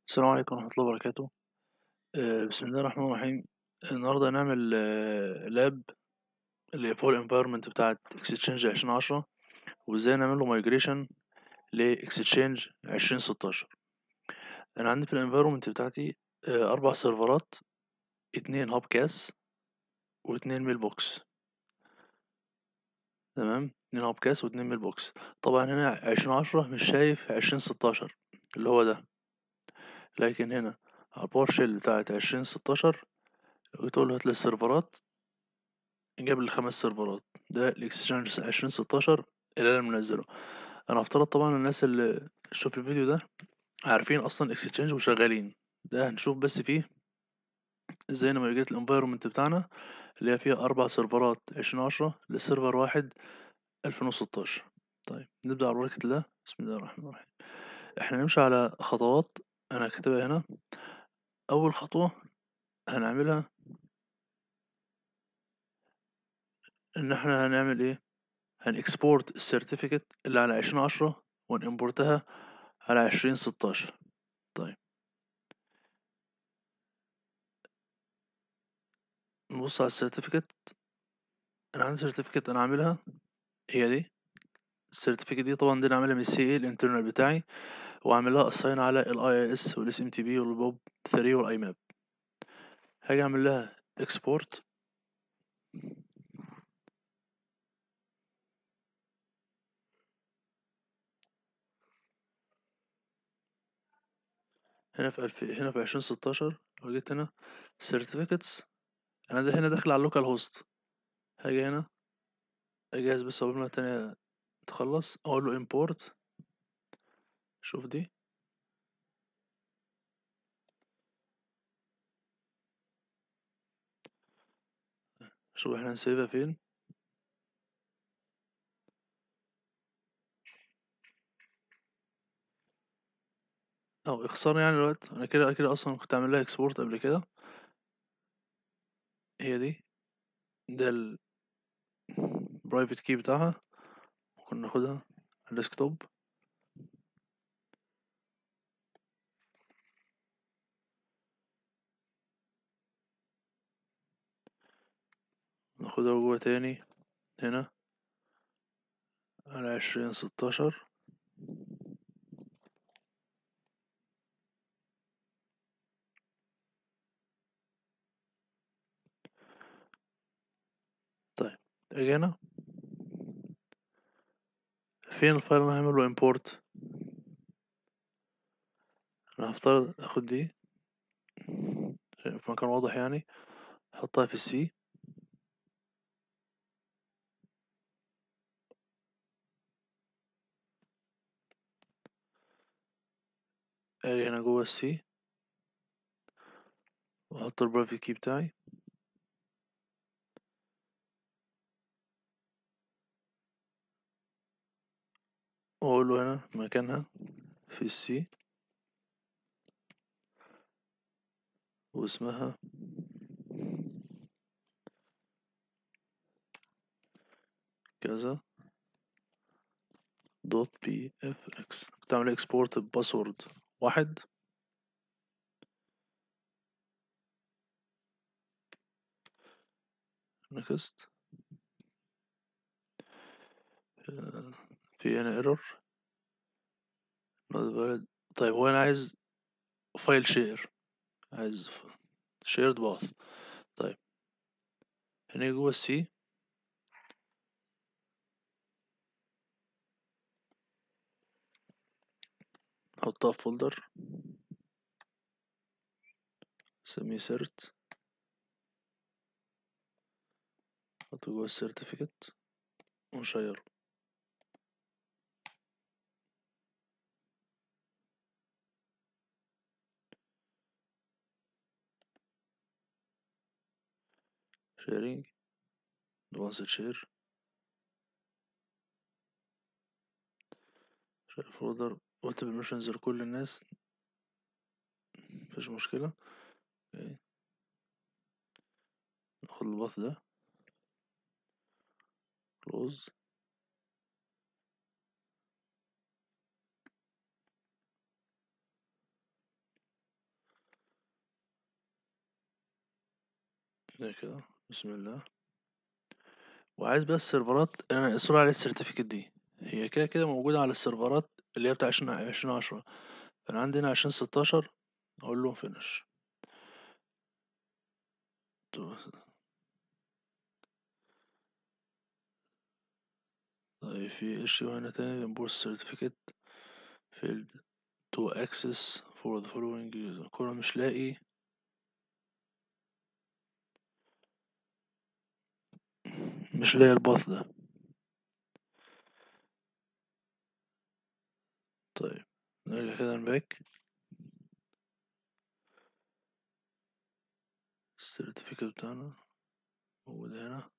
السلام عليكم ورحمة الله وبركاته آه، بسم الله الرحمن الرحيم النهاردة هنعمل آه، لاب اللي هي فول انفايرمنت بتاعت اكستشينج عشرين عشرة وازاي نعمل له مايجريشن لاكستشينج عشرين ستاشر أنا عندي في الانفايرمنت بتاعتي آه، أربع سيرفرات اتنين هاب كاس واتنين ميل بوكس تمام اتنين هاب كاس واتنين ميل بوكس طبعا هنا عشرين عشرة مش شايف عشرين ستاشر اللي هو ده لكن هنا على الباور شيل بتاعت عشرين ستاشر وتقول له هاتلي السيرفرات جاب لي خمس سيرفرات ده الاكسشينج عشرين ستاشر اللي انا منزله انا هفترض طبعا الناس اللي تشوف الفيديو ده عارفين اصلا اكسشينج وشغالين ده هنشوف بس فيه ازاي نافيجيت الانفايرمنت بتاعنا اللي هي فيها اربع سيرفرات عشرين عشرة لسيرفر واحد الفين وستاشر طيب نبدأ على بركة الله بسم الله الرحمن الرحيم احنا نمشي على خطوات انا كاتبها هنا اول خطوة هنعملها ان احنا هنعمل ايه هنكسبورت السيرتيفيكت اللي على عشرين عشرة ونimportها على عشرين ستاشر طيب نبص على السيرتيفيكت انا عندي سيرتيفيكت انا عاملها هي دي السيرتيفيكت دي طبعا دي انا عاملها من السي اي الانترنال بتاعي وعاملها اساين على الاي اس والاس ام تي بي والبوب 3 والاي ماب هاجي اعمل لها اكسبورت هنا في الف... هنا في عشرين ستاشر لو جيت هنا certificates انا ده هنا داخل على اللوكال هوست هاجي هنا اجهز بس قبل ما التانية تخلص اقول له import شوف دي شوف احنا هنسيبها فين او اختصار يعني الوقت انا كده كده اصلا كنت عامل لها اكسبورت قبل كده هي دي ده ال private key بتاعها ممكن ناخدها على الديسكتوب ناخدها جوه تاني هنا على عشرين ستاشر طيب اجي هنا فين الفايل اللي انا هعمل له import انا هفترض اخد دي في مكان واضح يعني احطها في السي اجي هنا جوه السي واحط البرايفت كي بتاعي واقول له هنا مكانها في السي واسمها كذا دوت بي اف اكس كنت عامل اكسبورت باسورد واحد نكست في هنا ايرور طيب هو انا عايز فايل شير عايز شيرد باث طيب هنا جوه السي نحطها في فولدر سميه سيرت نحطه جوه السيرتيفيكت ونشيره sharing advanced share share folder قلت permissions لكل الناس مفيش مشكلة okay. ناخد الباث ده close ده كده بسم الله وعايز بقى السيرفرات انا اصرار على السيرتيفيكت دي هي كده كده موجودة على السيرفرات اللي هي بتاع عشرين عشرين عشرة فانا عندي هنا عشرين ستاشر اقول له فينش طيب في issue هنا تاني import certificate failed to access for the following user كله مش لاقي مش لاقي الباث ده طيب نرجع كده نباك السيرتيفيكت بتاعنا موجود هنا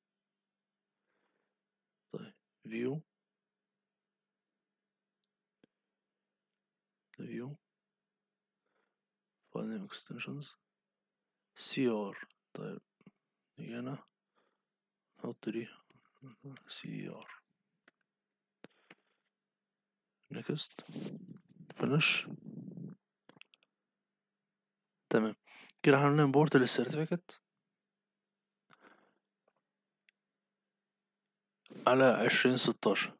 طيب view view file name extensions cr طيب نيجي هنا نحط دي cr next finish تمام كده احنا عملنا import للسيرتيفيكت على عشرين ستاشر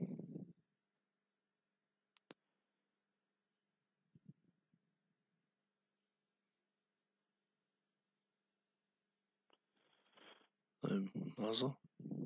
طيب لحظة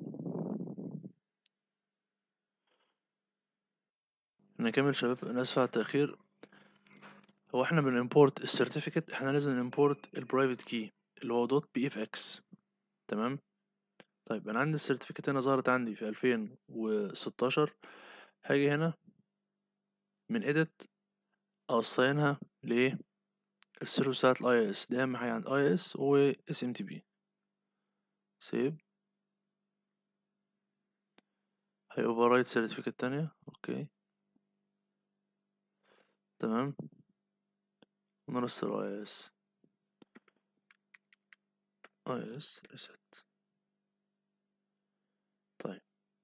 نكمل شباب انا اسف على التأخير هو احنا بنimport السيرتيفيكت احنا لازم نimport البرايفت كي اللي هو دوت بي اف اكس تمام طيب انا عندي السيرتيفيكت هنا ظهرت عندي في ألفين وستاشر هاجي هنا من edit اوصينها لايه السيرفر بتاعت الاي اس دي اهم حاجة عند اي اس و اس ام تي بي سيف هي override سيرتيفيكت تانية اوكي تمام ونرسل اي اس اي اس reset طيب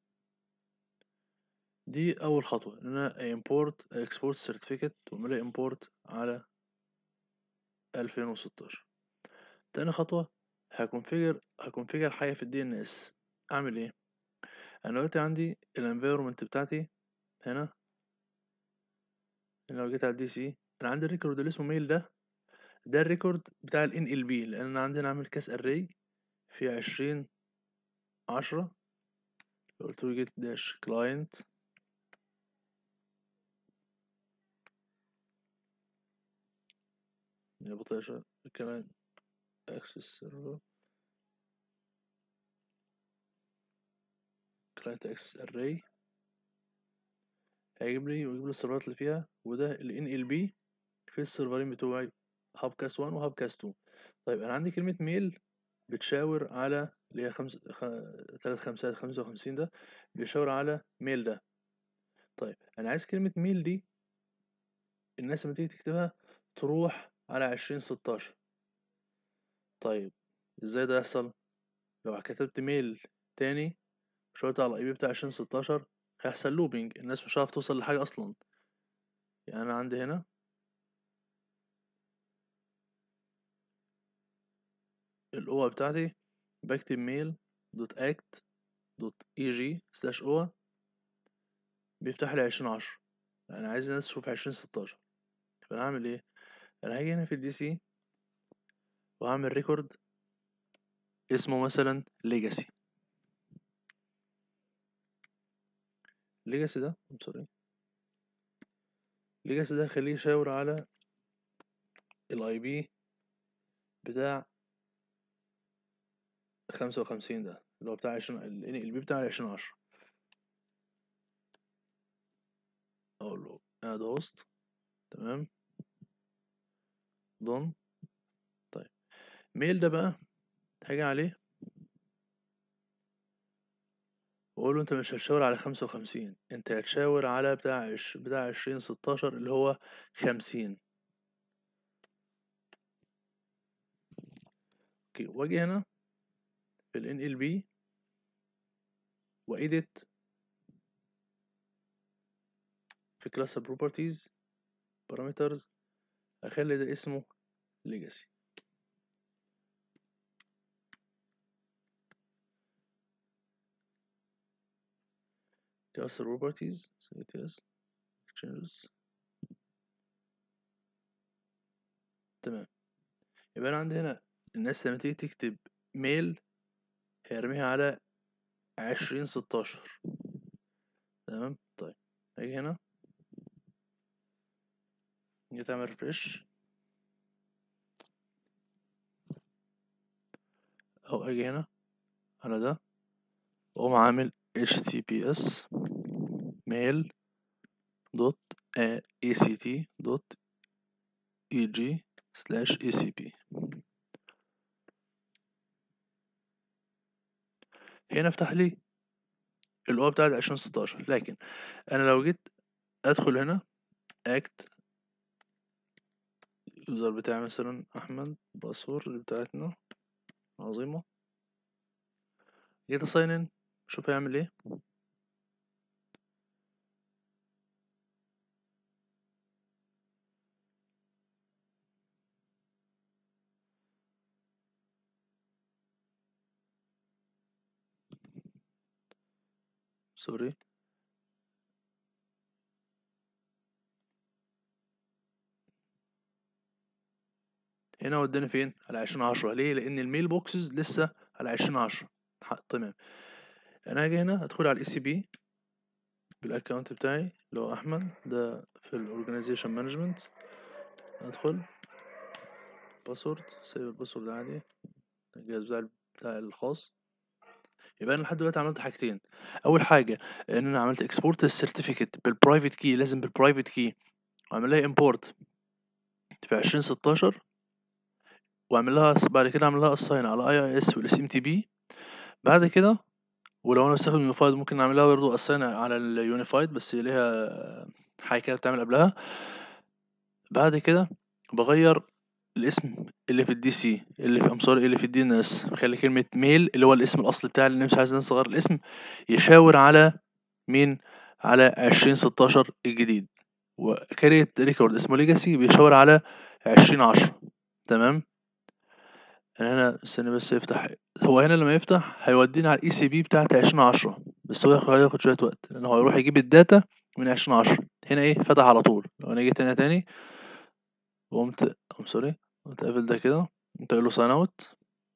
دي اول خطوة ان انا import export certificate واعملها import على 2016 تاني خطوة هكونفيجر هكونفيجر حاجة في الدي ان اس اعمل ايه انا دلوقتي عندي الانفيرومنت بتاعتي هنا لو جيت على الدي سي انا عندي الريكورد اللي اسمه ميل ده ده الريكورد بتاع ال NLP لان انا عندي عامل كاس اري في عشرين عشرة قلت له جيت داش كلاينت يا بطيشة كلاينت اكسس سيرفر كلاينت اكسس اري هيجيب لي ويجيب لي السيرفرات اللي فيها وده ال NLP في السيرفرين بتوعي هاب كاس 1 وهاب كاس 2 طيب انا عندي كلمة ميل بتشاور على اللي هي خمس خ... تلات خمسات خمسة وخمسين ده بيشاور على ميل ده طيب أنا عايز كلمة ميل دي الناس لما تيجي تكتبها تروح على عشرين ستاشر طيب ازاي ده يحصل لو كتبت ميل تاني شاورت على الاي بي بتاع عشرين ستاشر هيحصل لوبينج الناس مش هتعرف توصل لحاجة أصلا يعني أنا عندي هنا الأوة بتاعتي بكتب ميل دوت اكت دوت اي جي سلاش اوة بيفتح لي عشرين عشرة انا عايز الناس تشوف عشرين ستاشر فانا هعمل ايه انا هاجي هنا في الدي سي وهعمل ريكورد اسمه مثلا ليجاسي ليجاسي ده سوري ليجاسي ده خليه يشاور على الاي بي بتاع خمسة وخمسين ده اللي هو بتاع عشرين البي بتاع عشرين عشرة اقول له اد هوست تمام دون طيب ميل ده بقى هاجي عليه واقول له انت مش هتشاور على خمسة وخمسين انت هتشاور على بتاع عش... بتاع عشرين ستاشر اللي هو خمسين اوكي واجي هنا في ال NLP وإيديت في كلاس بروبرتيز بارامترز اخلي ده اسمه ليجاسي cluster properties CTS changes تمام يبقى انا عندي هنا الناس لما تيجي تكتب ميل هيرميها على عشرين ستاشر تمام طيب اجي هنا جيت اعمل ريفرش او اجي هنا على ده واقوم عامل https mail دوت act دوت eg سلاش acp هنا افتح لي اللي هو بتاع عشرين ستاشر لكن انا لو جيت ادخل هنا act اليوزر بتاعي مثلا احمد باسورد بتاعتنا عظيمة جيت اساين ان شوف هيعمل ايه سوري هنا وداني فين على عشرين عشرة ليه لان الميل بوكسز لسه على عشرين عشرة تمام انا هاجي هنا ادخل على الاي سي بي بالاكونت بتاعي اللي هو احمد ده في الاورجانيزيشن مانجمنت ادخل باسورد سيب الباسورد عادي الجهاز بتاع بتاع الخاص يبقى انا لحد دلوقتي عملت حاجتين اول حاجه ان انا عملت اكسبورت السيرتيفيكت بالبرايفت كي لازم بالبرايفت كي واعمل لها امبورت في 2016 واعمل لها بعد كده اعمل لها اساين على اي اي اس والاس ام تي بي بعد كده ولو انا بستخدم يونيفايد ممكن اعمل لها برضه اساين على اليونيفايد بس ليها حاجه كده بتعمل قبلها بعد كده بغير الاسم اللي في الدي سي اللي في امصار اللي في الدي ان اس خلي كلمه ميل اللي هو الاسم الاصلي بتاعي اللي مش عايز نصغر الاسم يشاور على مين على عشرين ستاشر الجديد وكاريت ريكورد اسمه ليجاسي بيشاور على عشرين عشرة تمام انا هنا استنى بس يفتح هو هنا لما يفتح هيودينا على الاي سي بي بتاعت عشرين عشرة بس هو هياخد شويه وقت لان هو هيروح يجيب الداتا من عشرين عشرة هنا ايه فتح على طول لو انا جيت هنا تاني وقمت ام سوري قمت قافل ده كده قمت قايل له ساين اوت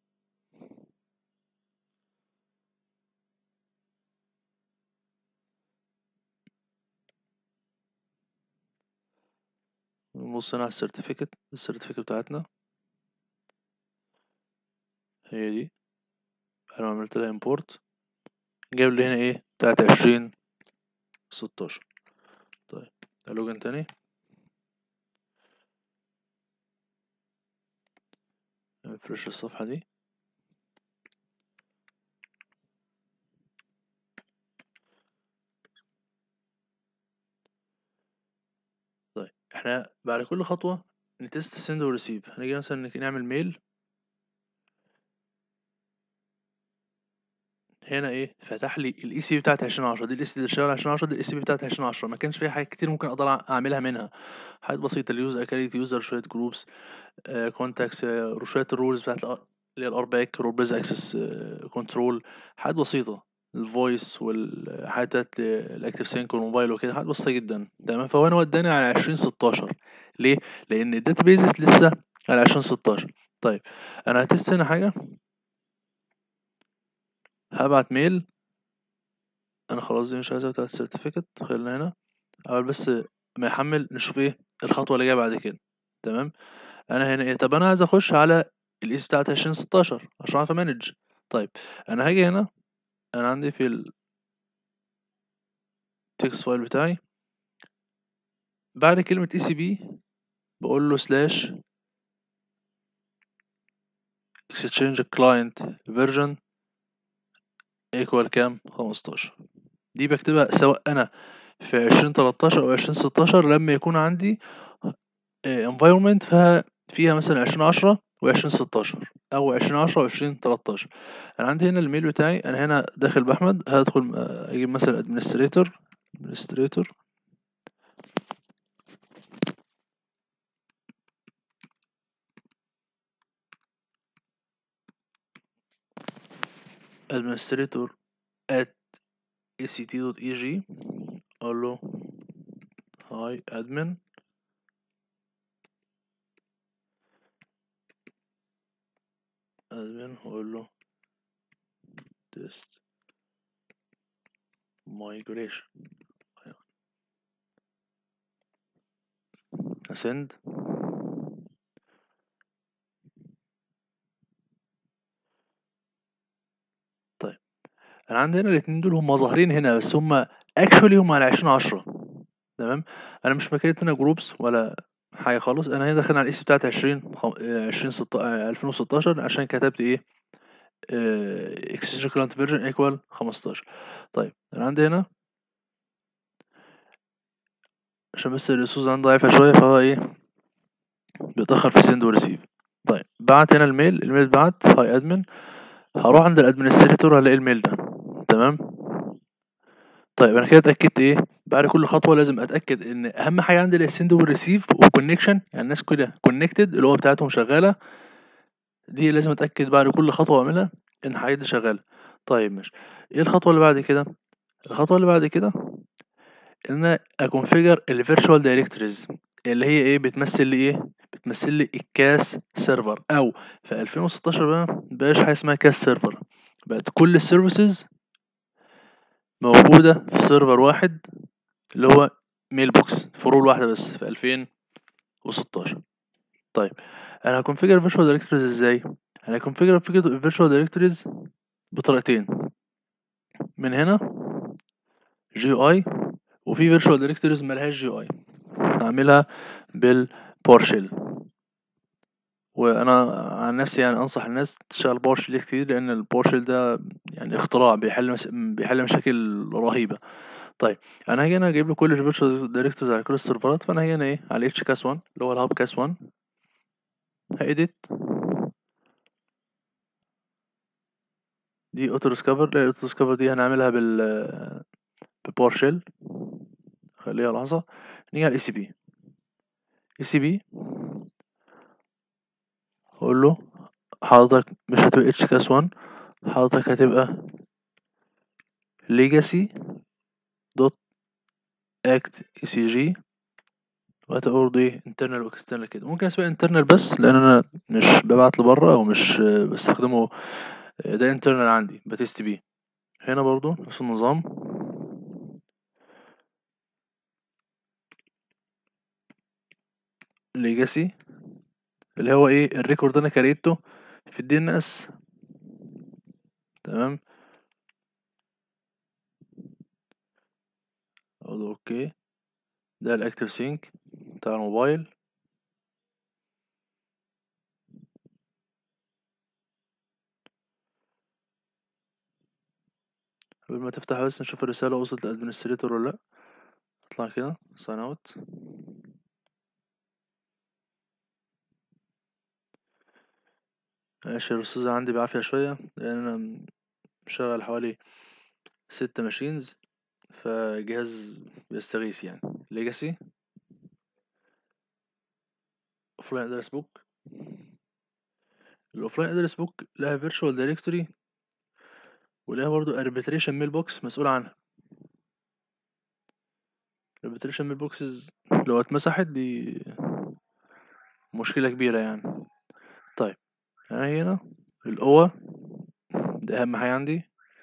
نبص هنا على السيرتيفيكت السيرتيفيكت بتاعتنا هي دي انا عملت لها امبورت جايب لي هنا ايه بتاعت عشرين ستاشر طيب لوجن تاني نفرش الصفحة دي طيب احنا بعد كل خطوة نتست سند وريسيف هنيجي مثلا نعمل ميل هنا ايه فتح لي الاي سي بتاعت 2010 دي الاي سي اللي شغال 2010 دي الاي سي بتاعت 2010 ما كانش فيها حاجات كتير ممكن اقدر اعملها منها حاجات بسيطه اليوز اكاليت يوزر شويه جروبس كونتاكس شويه الرولز بتاعت اللي هي الار باك رول بيز اكسس كنترول حاجات بسيطه الفويس والحاجات بتاعت الاكتف سينك والموبايل وكده حاجات بسيطه جدا تمام فهو انا وداني على 2016 ليه لان الداتا بيزز لسه على 2016 طيب انا هتست هنا حاجه هبعت ميل انا خلاص دي مش عايزها بتاعت السيرتيفيكت خلينا هنا اول بس ما يحمل نشوف ايه الخطوه اللي جايه بعد كده تمام انا هنا ايه طب انا عايز اخش على الايس بتاعت 2016 عشان اعرف امانج طيب انا هاجي هنا انا عندي في التكست فايل بتاعي بعد كلمه اي سي بي بقول له سلاش exchange client version equal كام 15 دي بكتبها سواء انا في 2013 او 2016 لما يكون عندي environment فيها فيها مثلا 2010 و2016 او 2010 و2013 انا عندي هنا الميل بتاعي انا هنا داخل باحمد هدخل اجيب مثلا administrator administrator administrator at act.eg اقول له هاي admin admin واقول له test migration send طيب انا عندي هنا الاتنين دول هما ظاهرين هنا بس هما actually هما على عشرين عشرة تمام انا مش مكريت هنا جروبس ولا حاجة خالص انا هنا داخل على الاس بتاعت عشرين عشرين الفين وستاشر عشان كتبت ايه اكسجين كلاينت فيرجن ايكوال خمستاشر طيب انا عندي هنا عشان بس الريسورس عندي ضعيفة شوية فهو ايه بيتأخر في سند وريسيف طيب بعت هنا الميل الميل اتبعت هاي ادمن هروح عند الادمنستريتور هلاقي الميل ده تمام طيب انا كده اتاكدت ايه بعد كل خطوه لازم اتاكد ان اهم حاجه عندي السند والريسيف والكونكشن يعني الناس كده كونكتد اللي هو بتاعتهم شغاله دي لازم اتاكد بعد كل خطوه اعملها ان الحاجات دي شغاله طيب ماشي ايه الخطوه اللي بعد كده الخطوه اللي بعد كده ان انا اكونفيجر الفيرتشوال دايركتوريز اللي هي ايه بتمثل لي ايه بتمثل لي الكاس سيرفر او في 2016 بقى مبقاش حاجه اسمها كاس سيرفر بقت كل السيرفيسز موجوده في سيرفر واحد اللي هو ميل بوكس فرول واحده بس في 2016 طيب انا هكونفيجر فيرتشوال دايركتوريز ازاي انا هكونفيجر فيرتشوال دايركتوريز بطريقتين من هنا جي اي وفي فيرتشوال دايركتوريز ملهاش جي اي هعملها بالبارشل وانا عن نفسي يعني انصح الناس تشتغل بارشل كتير لان البارشل ده يعني اختراع بيحل مس... بيحل مشاكل رهيبه طيب انا هاجي انا اجيب له كل الفيرتشوال دايركتوريز على كل السيرفرات فانا هاجي انا ايه على اتش كاس 1 اللي هو الهاب كاس 1 هايديت دي اوتو ديسكفر لا الاوتو ديسكفر دي هنعملها بال ببارشل خليها لحظه نيجي على الاي سي بي اي سي بي اقول له حضرتك مش هتبقى اتش كاس 1 حضرتك هتبقى legacy دوت act ecg وهتبقى برضه ايه internal و external كده ممكن اسمها internal بس لان انا مش ببعت لبره او مش بستخدمه ده internal عندي بتست بيه هنا برضه نفس النظام legacy اللي هو ايه الريكورد انا كريته في الدي ان اس تمام اقول اوكي ده الاكتف سينك بتاع الموبايل قبل ما تفتح بس نشوف الرسالة وصلت للادمنستريتور ولا لا اطلع كده ساين اوت ماشي الرصاصة عندي بعافية شوية لأن أنا مشغل حوالي ستة ماشينز فجهاز بيستغيث يعني ليجاسي اوفلاين ادرس بوك الاوفلاين ادرس بوك لها فيرتشوال دايركتوري ولها برضو اربيتريشن ميل بوكس مسؤول عنها الاربيتريشن ميل بوكسز لو اتمسحت دي مشكلة كبيرة يعني طيب انا هنا القوة ده اهم حاجة عندي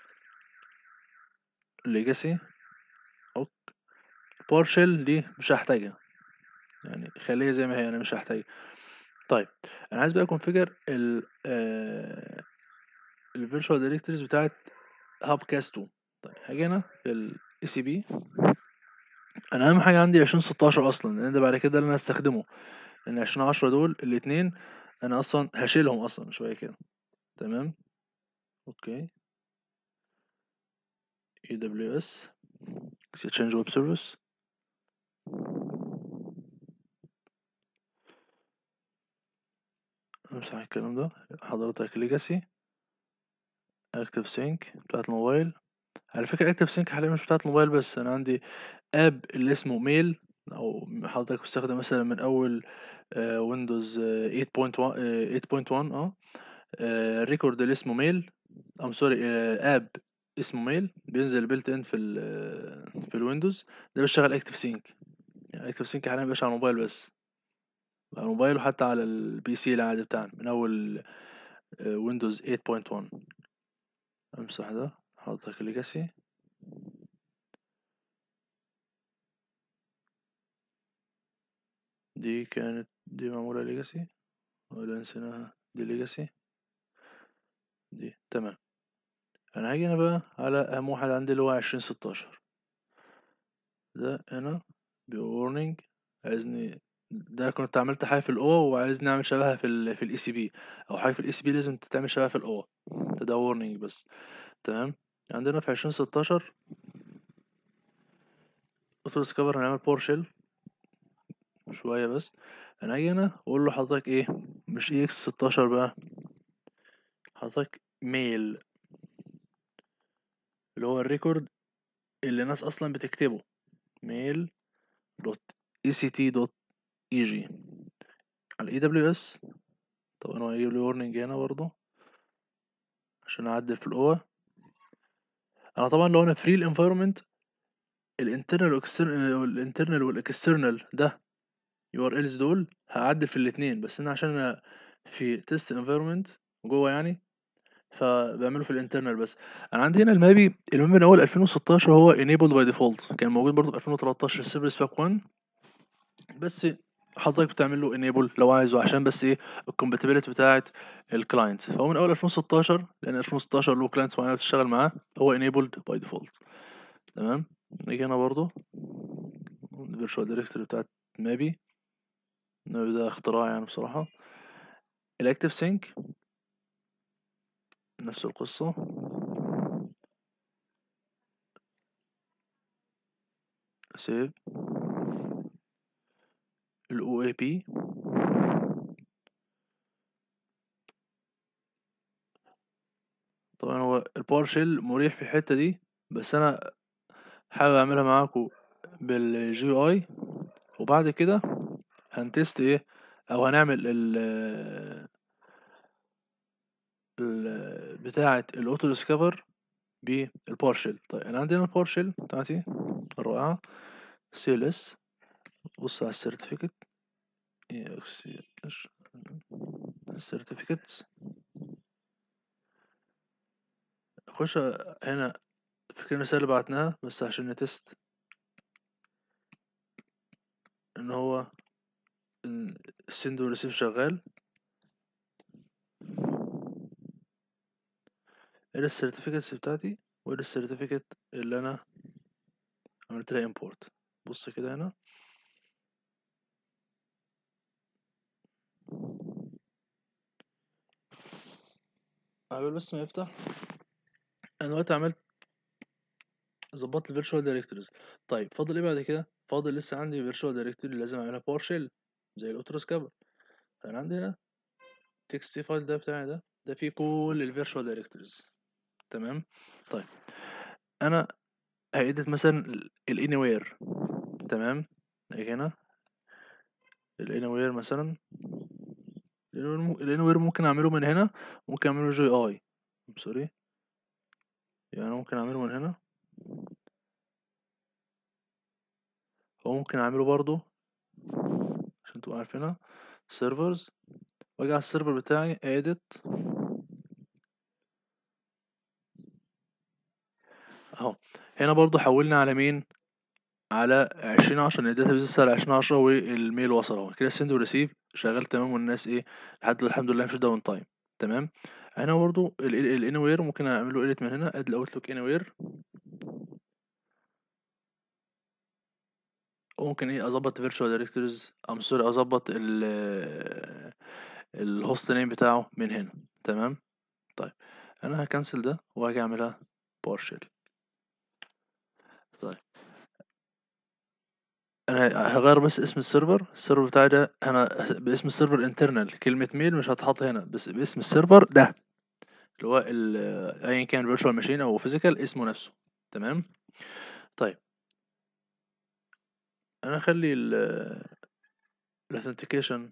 ليجاسي اوك بارشل دي مش هحتاجها يعني خليها زي ما هي انا مش هحتاجها طيب انا عايز بقى كونفيجر ال الفيرتشوال دايركتوريز بتاعت هاب كاس 2 طيب هاجي هنا في الاي سي بي انا اهم حاجه عندي 2016 اصلا لان ده بعد كده اللي انا هستخدمه لان 2010 دول الاتنين انا اصلا هشيلهم اصلا شويه كده تمام اوكي اي دبليو اس اكسشينج ويب سيرفيس امسح الكلام ده حضرتك ليجاسي اكتف سينك بتاعت الموبايل على فكرة اكتف سينك حاليا مش بتاعت الموبايل بس انا عندي اب اللي اسمه ميل او حضرتك بتستخدم مثلا من اول ويندوز 8.1 8.1 اه الريكورد اللي اسمه ميل ام سوري اب اسمه ميل بينزل بيلت ان في ال في الويندوز ده بيشتغل اكتف سينك يعني اكتف سينك حاليا مبقاش على الموبايل بس على الموبايل وحتى على البي سي العادي بتاعنا من اول ويندوز 8.1 امسح ده احط ليجاسي دي كانت دي معمولة ليجاسي ولا نسيناها دي ليجاسي دي تمام انا هاجي هنا بقى على اهم واحد عندي اللي هو عشرين ستاشر ده هنا بيورنينج عايزني ده كنت عملت حاجة في الأوضة وعايزني أعمل شبهها في ال في الاي سي بي أو حاجة في الاي سي بي لازم تتعمل شبهها في الأوضة ده وورنينج بس تمام عندنا في عشرين ستاشر اوتو ديسكفر هنعمل باور شيل شوية بس أنا هاجي هنا وأقول له حضرتك إيه مش إيه إكس ستاشر بقى حضرتك ميل اللي هو الريكورد اللي الناس أصلا بتكتبه ميل دوت اي سي تي دوت اي جي على اي دبليو اس طبعا هو هيجيب لي ورنينج هنا برضه عشان اعدل في الاوه انا طبعا لو انا فري الانفايرمنت الانترنال والانترنال والاكسترنال ده يو ار الز دول هعدل في الاتنين بس انا عشان انا في تيست انفايرمنت جوه يعني فبعمله في الانترنال بس انا عندي هنا المابي المابي من اول 2016 هو enabled by default كان موجود برضه في 2013 السيرفر سباك 1 بس حضرتك بتعمل له enable لو عايزه عشان بس ايه الكومباتيبلتي بتاعه الكلاينت فهو من اول 2016 لان 2016 له كلاينتس معينه بتشتغل معاه هو enabled by default تمام نيجي هنا برضه الفيرتشوال دايركتوري بتاعت مابي مابي ده اختراع يعني بصراحه الاكتف سينك نفس القصه سيف الاو اي بي طبعا هو الباور شيل مريح في الحته دي بس انا حابب اعملها معاكم بالجي اي وبعد كده هنتست ايه او هنعمل ال ال بتاعه الاوتو ديسكفر بالباور شيل طيب انا عندي هنا الباور شيل بتاعتي الرائعه سي ال اس بص على السيرتيفيكت السيرتيفيكتس خش هنا في الرسالة اللي بعتناها بس عشان نتست ان هو السند والريسيف شغال ادي السيرتيفيكتس بتاعتي وادي السيرتيفيكت اللي انا عملت لها امبورت بص كده هنا قبل بس ما يفتح انا دلوقتي عملت ظبطت الفيرتشوال دايركتوريز طيب فاضل ايه بعد كده فاضل لسه عندي فيرتشوال دايركتوري لازم اعملها باور شيل زي الاوتو ديسكفر فانا عندي هنا تكست فايل ده بتاعي ده ده فيه كل الفيرتشوال دايركتوريز تمام طيب انا هيدت مثلا الانيوير تمام اجي هنا الانيوير مثلا الانيوير ممكن اعمله من هنا ممكن اعمله جي اي سوري يعني ممكن اعمله من هنا وممكن اعمله برضو عشان تبقوا عارفينها سيرفرز واجي على السيرفر بتاعي edit اهو هنا برضو حولنا على مين على عشرين عشرة ان الداتا بيز لسه على عشرين عشرة والميل وصل اهو كده سند وريسيف شغال تمام والناس ايه لحد الحمد لله مفيش داون تايم تمام هنا برضو الانوير ممكن اعمله اديت من هنا اد الاوتلوك انوير وممكن ايه اظبط فيرتشوال دايركتوريز ام سوري اظبط ال الهوست نيم بتاعه من هنا تمام طيب انا هكنسل ده وهاجي اعملها بارشل طيب انا هغير بس اسم السيرفر السيرفر بتاعي ده انا باسم السيرفر انترنال كلمة ميل مش هتحط هنا بس باسم السيرفر ده اللي هو ايا كان فيرتشوال ماشين او فيزيكال اسمه نفسه تمام طيب انا اخلي الاثنتيكيشن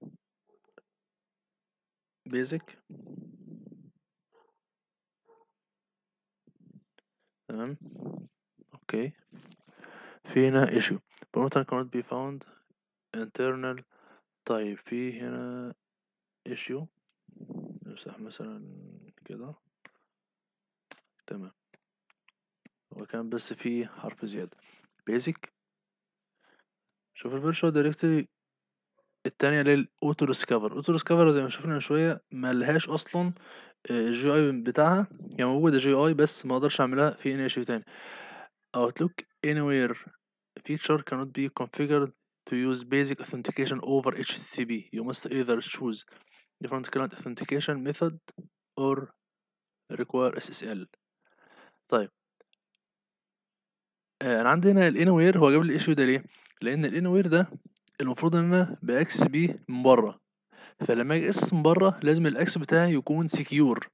بيزك تمام اوكي في هنا issue parameter cannot be found internal طيب في هنا issue نمسح مثلا كده تمام هو كان بس فيه حرف زيادة basic شوف الفيرتشوال دايركتوري التانية للأوتو ديسكفر أوتو ديسكفر زي ما شفنا من شوية ملهاش أصلا الجي اي بتاعها هي موجودة جي اي بس ما اقدرش اعملها في اني issue تاني Outlook anywhere feature cannot be configured to use basic authentication over HTTP. You must either choose different client authentication method or require SSL. طيب آه، انا عندي هنا الانوير هو جاب لي الايشيو ده ليه لان الانوير ده المفروض ان انا باكسس بيه من بره فلما اجي اكسس من بره لازم الاكسس بتاعي يكون سكيور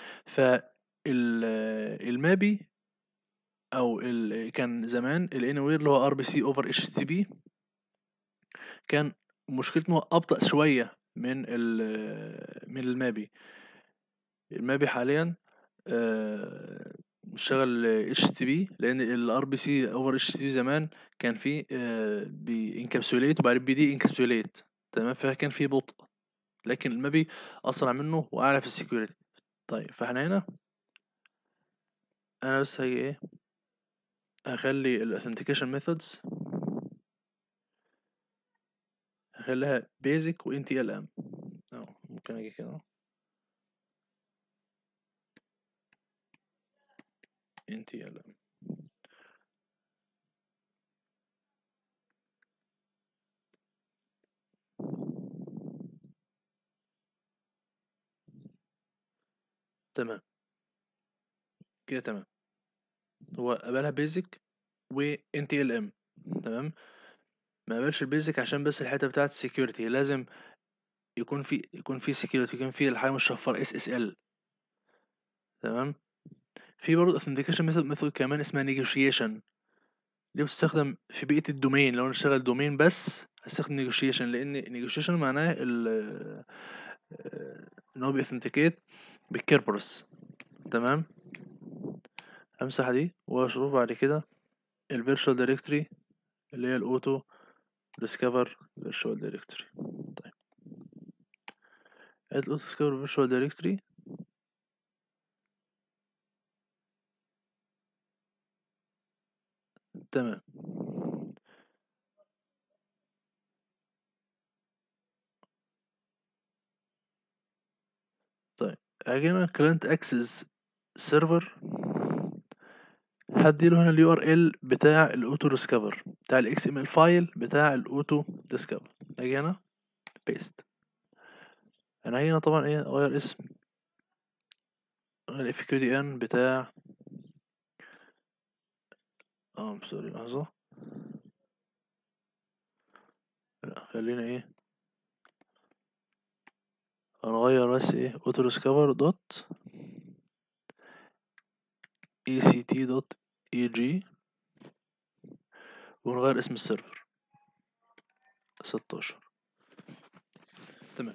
فالمابي او ال... كان زمان الانوير اللي هو ار بي سي اوفر اتش تي بي كان مشكلته إنه ابطا شويه من ال من المابي المابي حاليا آه، بيشتغل اتش تي بي لان الار بي سي اوفر اتش تي بي زمان كان فيه بينكابسوليت وبعدين بي دي انكابسوليت تمام فكان فيه بطء لكن المابي اسرع منه واعلى في السكيورتي طيب فاحنا هنا انا بس هي ايه هخلي الاثنتيكيشن ميثودز هخليها بيزك و انت ال ام اه ممكن اجي كده انت ال ام تمام كده تمام هو قبلها بيزك و انت ال ام تمام ما قبلش البيزك عشان بس الحته بتاعه السكيورتي لازم يكون في يكون في سكيورتي يكون في الحاجه مش شفره اس اس ال تمام في برضه authentication method ميثود كمان اسمها negotiation دي بتستخدم في بيئة الدومين لو انا اشتغل دومين بس هستخدم negotiation لان negotiation معناه ال آه، ان هو بيثنتيكيت بالكيربرس تمام امسح دي واشوف بعد كده الفيرتشوال دايركتوري اللي هي الاوتو ديسكفر فيرتشوال دايركتوري طيب الاوتو ديسكفر فيرتشوال دايركتوري تمام طيب هاجي كلاينت اكسس سيرفر هديله هنا اليو ار ال بتاع الاوتو ديسكفر بتاع الاكس ام ال فايل بتاع الاوتو ديسكفر اجي هنا بيست انا هاجي هنا طبعا ايه اغير اسم الاف كيو دي ان بتاع اه سوري لحظة لا خلينا ايه هنغير بس ايه اوتو ديسكفر دوت اي سي تي دوت اي جي ونغير اسم السيرفر ستاشر تمام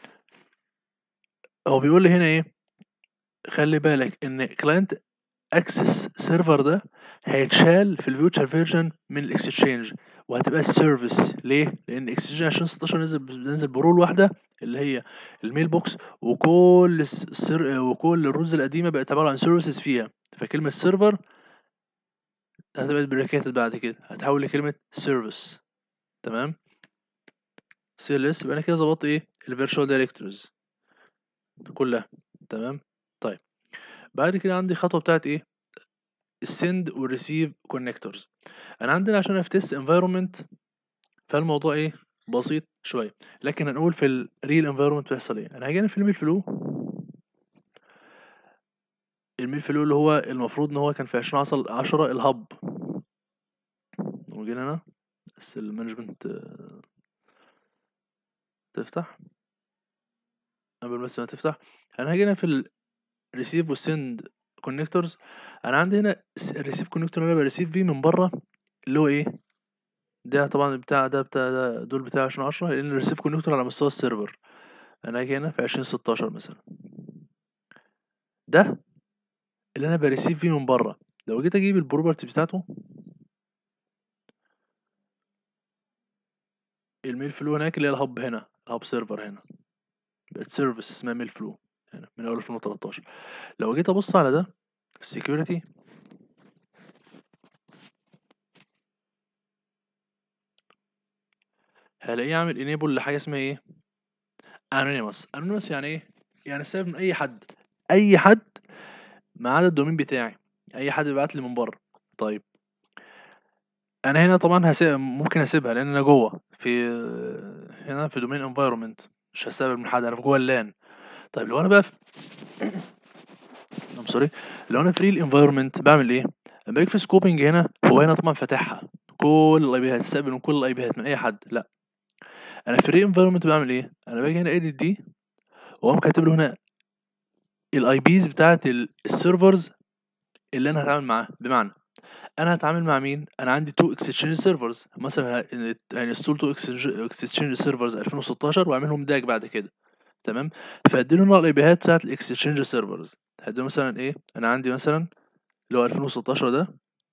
هو بيقول لي هنا ايه خلي بالك ان كلاينت اكسس سيرفر ده هيتشال في الفيوتشر فيرجن من الاكستشينج وهتبقى السيرفيس ليه لان اكستشينج 2016 نزل نزل برول واحده اللي هي الميل بوكس وكل السر وكل الرولز القديمه بقت عباره عن سيرفيسز فيها فكلمه سيرفر هتبقى بريكيتد بعد كده هتحول لكلمه سيرفيس تمام سي ال اس يبقى انا كده ظبطت ايه الفيرتشوال دايركتوريز كلها تمام طيب بعد كده عندي خطوه بتاعت ايه السند والريسيف كونكتورز انا عندنا عشان في تيست انفايرمنت فالموضوع ايه بسيط شويه لكن هنقول في الريل انفايرمنت بيحصل ايه انا هاجي في الميل فلو الميل فلو اللي هو المفروض ان هو كان في 20 10 الهب وجينا هنا بس المانجمنت تفتح قبل بس ما تفتح انا هاجي هنا في الريسيف والسند كونكتورز انا عندي هنا الريسيف كونكتور اللي انا بريسيف بيه من بره اللي هو ايه ده طبعا بتاع ده بتاع ده دول بتاع عشرين عشرة لان الريسيف كونكتور على مستوى السيرفر انا هاجي هنا في عشرين ستاشر مثلا ده اللي انا بريسيف فيه من بره لو جيت اجيب البروبرتي بتاعته الميل فلو هناك اللي هي الهب هنا الهب سيرفر هنا بقت سيرفيس اسمها ميل فلو هنا من اول 2013 لو جيت ابص على ده في السكيورتي هلاقيه عامل انيبل لحاجه اسمها ايه انونيموس انونيموس يعني ايه يعني استقبل من اي حد اي حد ما عدا الدومين بتاعي اي حد بيبعت لي من بره طيب انا هنا طبعا هسيب ممكن اسيبها لان انا جوه في هنا في دومين انفايرمنت مش هستقبل من حد انا في جوه اللان طيب لو انا بقى في ام سوري لو انا فري الانفايرمنت بعمل ايه لما باجي في سكوبنج هنا هو هنا طبعا فاتحها كل الاي بيهات تستقبل من كل الاي بيهات من اي حد لا انا في الري انفايرمنت بعمل ايه انا باجي هنا اديت دي واقوم كاتب له هنا الاي بيز بتاعت السيرفرز اللي انا هتعامل معاها بمعنى انا هتعامل مع مين انا عندي تو اكستشينج سيرفرز مثلا هنستول تو اكستشينج سيرفرز 2016 واعملهم داك بعد كده تمام فادي له الاي بيهات بتاعت الاكستشينج سيرفرز هدي مثلا ايه انا عندي مثلا اللي هو 2016 ده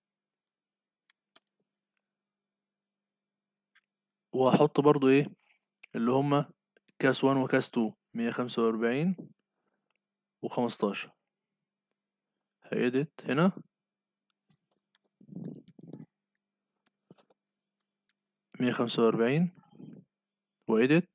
وهحط برضو ايه اللي هما كاس 1 وكاس 2 145 و15 هيدت هنا مية خمسة وأربعين وإيديت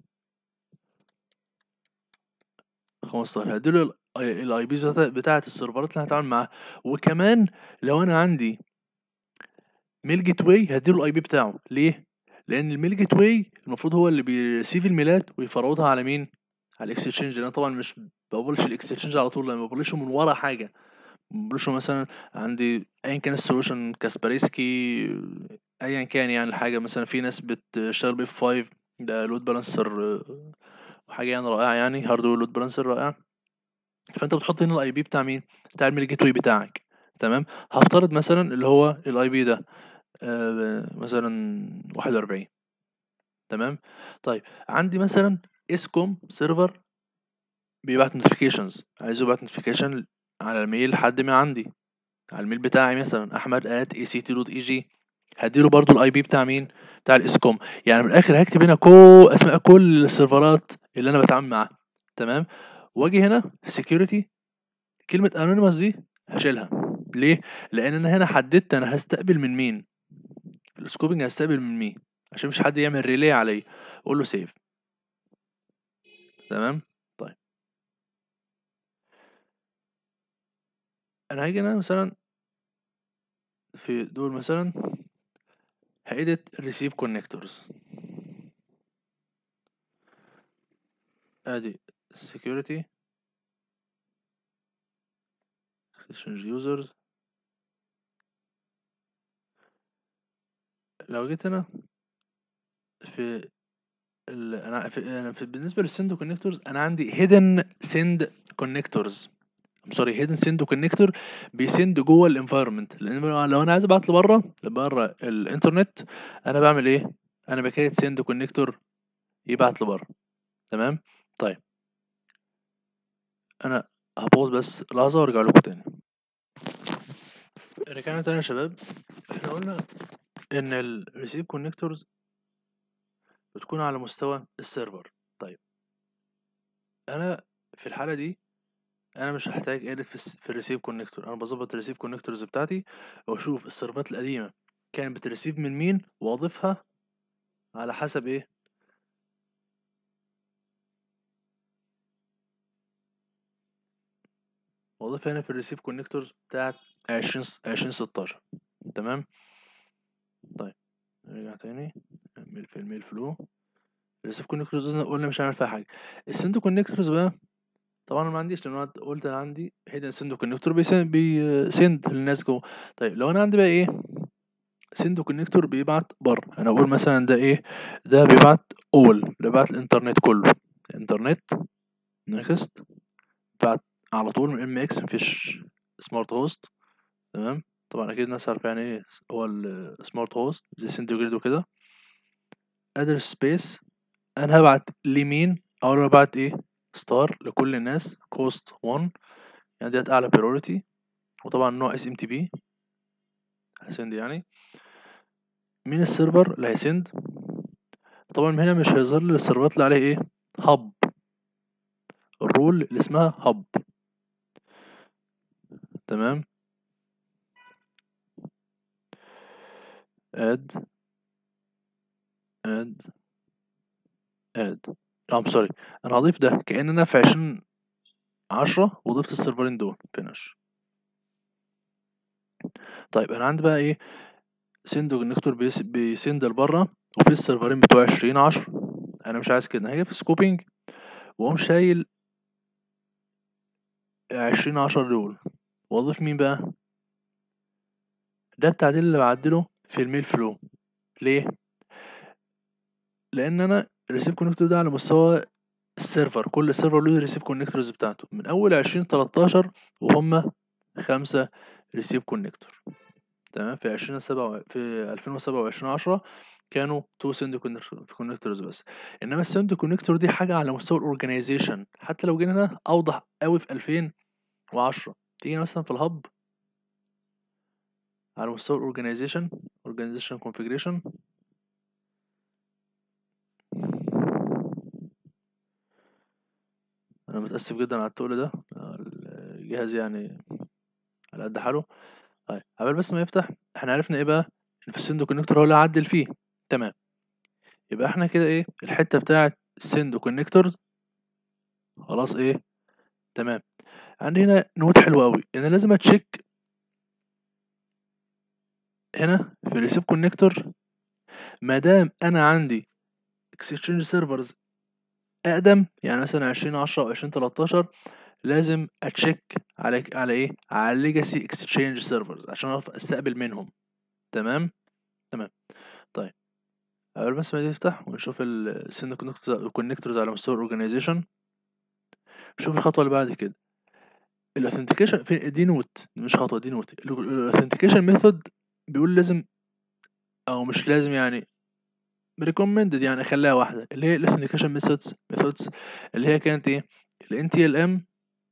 خمستاشر هديله الاي بيز بتاعة السيرفرات اللي هتعامل معاها وكمان لو أنا عندي ميل جيت واي هديله الاي بي بتاعه ليه؟ لأن الميل جيت واي المفروض هو اللي بيرسيف الميلات ويفرودها على مين؟ على الاكستشينج انا طبعا مش ببلش الاكستشينج على طول لما ببلشه من ورا حاجه ببلشه مثلا عندي ايا كان السولوشن كاسبريسكي ايا كان يعني الحاجه مثلا في ناس بتشتغل بي 5 ده لود بالانسر حاجه يعني رائعه يعني هاردوير لود بالانسر رائع فانت بتحط هنا الاي بي بتاع مين بتاع الميل جيت واي بتاعك تمام هفترض مثلا اللي هو الاي بي ده آه مثلا 41 تمام طيب عندي مثلا اسكوم سيرفر بيبعت نوتيفيكيشنز عايز يبعت نوتيفيكيشن على الميل لحد ما عندي على الميل بتاعي مثلا احمد at act.eg هديله برضو الاي بي بتاع مين بتاع الاسكوم يعني من الاخر هكتب هنا كل اسماء كل السيرفرات اللي انا بتعامل معاها تمام واجي هنا security كلمه anonymous دي هشيلها ليه لان انا هنا حددت انا هستقبل من مين في السكوبنج هستقبل من مين عشان مش حد يعمل ريلي عليا اقول له سيف تمام طيب انا هاجي انا مثلا في دول مثلا هإيديت receive connectors ادي security exchange users لو جيت هنا في ال... انا في... أنا في... بالنسبه للسند كونكتورز انا عندي hidden send connectors سوري هيدن سند كونكتور بيسند جوه الانفايرمنت لان لو انا عايز ابعت لبره لبره الانترنت انا بعمل ايه انا بكريت سند كونكتور يبعت لبره تمام طيب انا هبوظ بس لحظه وارجع لكم تاني رجعنا تاني يا شباب احنا قلنا ان الريسيف كونكتورز بتكون على مستوى السيرفر طيب انا في الحاله دي انا مش هحتاج اديت في, الس- في الريسيف كونكتور انا بظبط الريسيف كونكتورز بتاعتي واشوف السيرفرات القديمه كانت بتريسيف من مين واضيفها على حسب ايه واضيفها هنا في الريسيف كونكتورز بتاعت 20 2016 تمام طيب نرجع تاني نعمل في الميل فلو الريسيف كونكتورز قلنا مش هنعمل فيها حاجه السند كونكتورز بقى طبعا انا ما عنديش لان انا قلت انا عندي هيدن سند كونكتور بيسند بيسند للناس جوه طيب لو انا عندي بقى ايه سند كونكتور بيبعت بره انا اقول مثلا ده ايه ده بيبعت اول بيبعت الانترنت كله الانترنت نيكست بيبعت على طول من ام اكس مفيش سمارت هوست تمام طبعا اكيد الناس عارفه يعني ايه هو السمارت هوست زي سند جريد وكده ادرس سبيس انا هبعت لمين او انا ببعت ايه ستار لكل الناس كوست 1 يعني ديت اعلى priority وطبعا نوع اس ام تي بي هسند يعني مين السيرفر اللي هيسند طبعا هنا مش هيظهر لي السيرفرات اللي عليها ايه هب الرول اللي اسمها هب تمام اد اد اد اه سوري انا هضيف ده كأن انا في عشرين عشرة وضفت السيرفرين دول فينش طيب انا عندي بقى ايه سند كونكتور بيسند لبره وفي السيرفرين بتوع عشرين عشرة انا مش عايز كده هاجي في سكوبينج واقوم شايل عشرين عشرة دول واضيف مين بقى ده التعديل اللي بعدله في الميل فلو ليه لان انا الريسيف كونكتور ده على مستوى السيرفر كل سيرفر له ريسيف كونكتورز بتاعته من اول عشرين تلاتاشر وهم خمسة ريسيف كونكتور تمام في عشرين سبعة في ألفين وسبعة وعشرين عشرة كانوا تو سند كونكتورز بس انما السند كونكتور دي حاجة على مستوى الاورجنايزيشن حتى لو جينا هنا اوضح قوي في ألفين وعشرة تيجي مثلا في الهب على مستوى الاورجنايزيشن organization configuration انا متاسف جدا على التقل ده الجهاز يعني على قد حاله طيب قبل بس ما يفتح احنا عرفنا ايه بقى ان في السند كونكتور هو اللي هعدل فيه تمام يبقى احنا كده ايه الحته بتاعه السند كونكتور خلاص ايه تمام عندي هنا نوت حلوه قوي انا لازم اتشيك هنا في الريسيف كونكتور ما دام انا عندي اكسشينج سيرفرز اقدم يعني مثلا عشرين عشرة او عشرين تلاتاشر لازم اتشيك على على ايه على الليجاسي اكسشينج سيرفرز عشان اعرف استقبل منهم تمام تمام طيب اول بس ما تفتح ونشوف السن كونكتورز على مستوى الاورجنايزيشن شوف الخطوه اللي بعد كده الاثنتيكيشن في دي نوت مش خطوه دي نوت الاثنتيكيشن ميثود بيقول لازم او مش لازم يعني recommended يعني اخليها واحده اللي هي الاثنتيكيشن ميثودز ميثودز اللي هي كانت ايه ال NTLM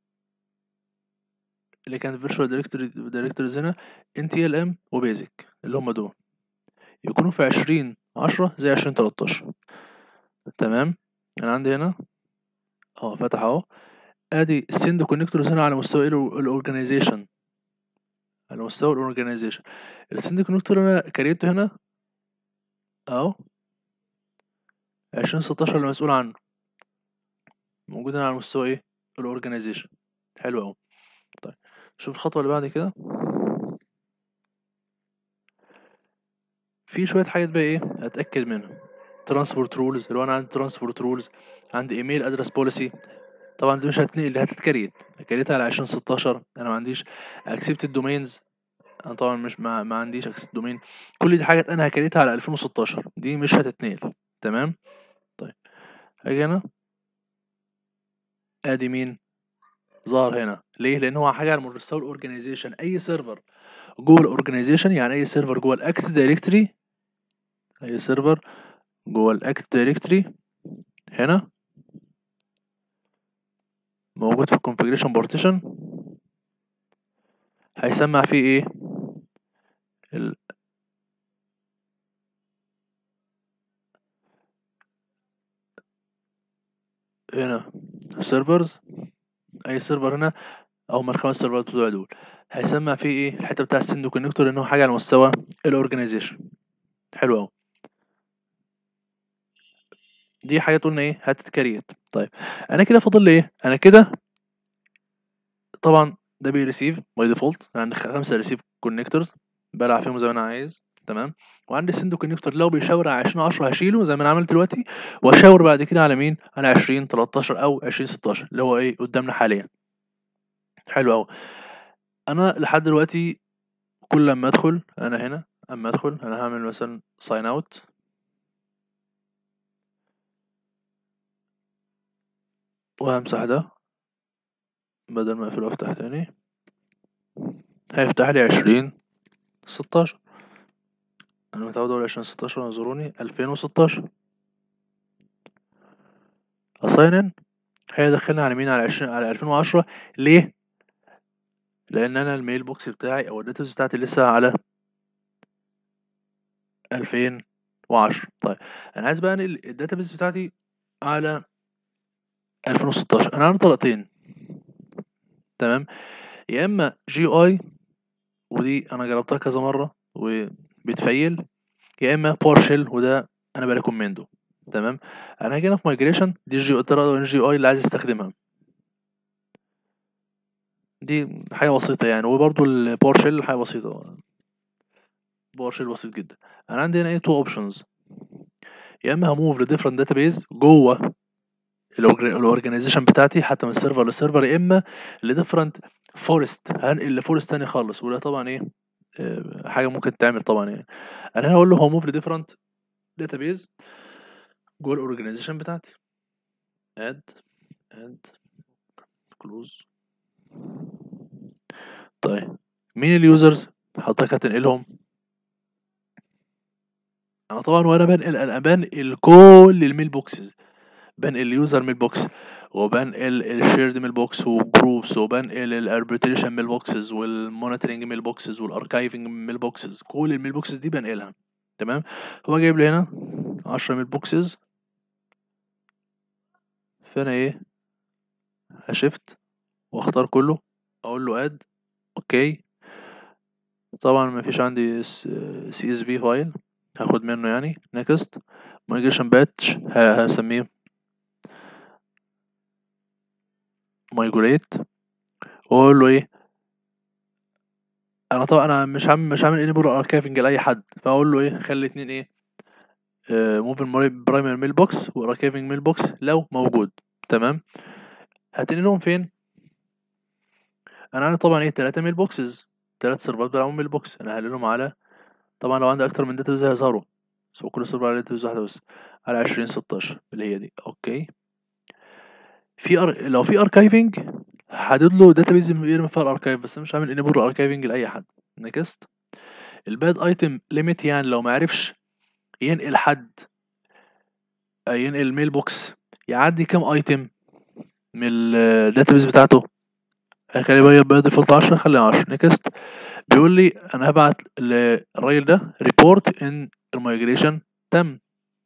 اللي كانت فيرتشوال دايركتوري دايركتوريز هنا NTLM وبيزك اللي هم دول يكونوا في عشرين عشرة زي عشرين تلاتاشر تمام انا عندي هنا اه فتح اهو ادي السند كونكتورز هنا على مستوى الاورجنايزيشن على مستوى الاورجنايزيشن السند كونكتور انا كريته هنا اهو عشرين ستاشر اللي مسؤول عنه موجود هنا على مستوى ايه الاورجنايزيشن حلو اهو طيب شوف الخطوه اللي بعد كده في شويه حاجات بقى ايه اتاكد منها ترانسبورت رولز لو انا عندي ترانسبورت رولز عندي ايميل ادرس بوليسي طبعا دي مش هتنقل دي هتتكريت كريتها على عشرين ستاشر انا ما عنديش اكسبت الدومينز انا طبعا مش ما, ما عنديش اكسبت دومين كل دي حاجات انا هكريتها على الفين وستاشر دي مش هتتنقل تمام طيب هاجي هنا ادي مين ظهر هنا ليه لان هو حاجه على مستوى الاورجنايزيشن اي سيرفر جوه الاورجنايزيشن يعني اي سيرفر جوه الاكت دايركتري اي سيرفر جوه الاكت دايركتري هنا موجود في الكونفيجريشن بارتيشن هيسمع فيه ايه ال هنا سيرفرز اي سيرفر هنا او من الخمس سيرفرات بتوع دول هيسمع فيه ايه الحته بتاع السند كونكتور لان هو حاجه على مستوى الاورجنايزيشن حلو قوي دي حاجه قلنا ايه هتتكريت طيب انا كده فاضل لي ايه انا كده طبعا ده بيريسيف باي ديفولت عندي خمسه ريسيف كونكتورز بلعب فيهم زي ما انا عايز تمام وعندي السند كونكتور لو بيشاور على 20 10 هشيله زي ما انا عملت دلوقتي واشاور بعد كده على مين على 20 13 او 20 16 اللي هو ايه قدامنا حاليا حلو قوي انا لحد دلوقتي كل لما ادخل انا هنا اما ادخل انا هعمل مثلا ساين اوت وهمسح ده بدل ما اقفل وافتح تاني هيفتح لي عشرين ستاشر انا متعود اقول عشرين ستاشر انظروني الفين وستاشر اساين ان هيدخلني على مين على عشرين على الفين وعشرة ليه لان انا الميل بوكس بتاعي او الداتابيز بتاعتي لسه على 2010 طيب انا عايز بقى انقل الداتابيز بتاعتي على 2016 انا عندي طريقتين تمام يا اما جي اي ودي انا جربتها كذا مره وبتفيل يا اما بارشل وده انا بريكومندو تمام انا هاجي هنا في مايجريشن دي جي الطريقه جي اي اللي عايز استخدمها دي حاجه بسيطه يعني وبرده الباور شيل حاجه بسيطه باور شيل بسيط جدا انا عندي هنا ايه تو اوبشنز يا اما هموف لديفرنت داتابيز جوه الاورجنايزيشن بتاعتي حتى من السيرفر للسيرفر يا اما لديفرنت فورست هنقل لفورست تاني خالص وده طبعا ايه آه، حاجه ممكن تعمل طبعا يعني انا هنا هقول له هو موف لديفرنت داتابيز جوه الاورجنايزيشن بتاعتي اد اد كلوز طيب مين اليوزرز حضرتك هتنقلهم انا طبعا وانا بنقل انا بنقل كل الميل بوكسز بنقل اليوزر ميل بوكس وبنقل الشيرد ميل بوكس وجروبس وبنقل الاربيتريشن ميل بوكسز والمونيتورنج ميل بوكسز والاركايفنج ميل بوكسز كل الميل بوكسز دي بنقلها تمام هو جايب لي هنا 10 ميل بوكسز فانا ايه هشفت واختار كله اقول له اد اوكي طبعا ما فيش عندي سي اس في فايل هاخد منه يعني نيكست مايجريشن باتش هسميه مايجريت واقول له ايه انا طبعا انا مش عامل مش عامل انيبل اركايفنج لاي حد فاقول له ايه خلي اتنين ايه موف برايمري ميل بوكس واركايفنج ميل بوكس لو موجود تمام هتنقلهم فين انا عندي طبعا ايه تلاتة ميل بوكسز تلات سيرفرات بيلعبوا ميل بوكس انا هنقلهم على طبعا لو عندي اكتر من داتا بيز هيظهروا بس هو كل سيرفر على داتا بيز واحده بس على عشرين ستاشر اللي هي دي اوكي في أر... لو في اركايفنج هحدد له داتا بيز يرمي فيها الاركايف بس انا مش عامل انيبل اركايفنج لاي حد نكست الباد ايتم ليميت يعني لو ما عرفش ينقل حد ينقل الميل بوكس يعدي كام ايتم من الداتا بيز بتاعته خلي بالك بقى ديفولت 10 خليها 10 نكست بيقول لي انا هبعت للراجل ده ريبورت ان المايجريشن تم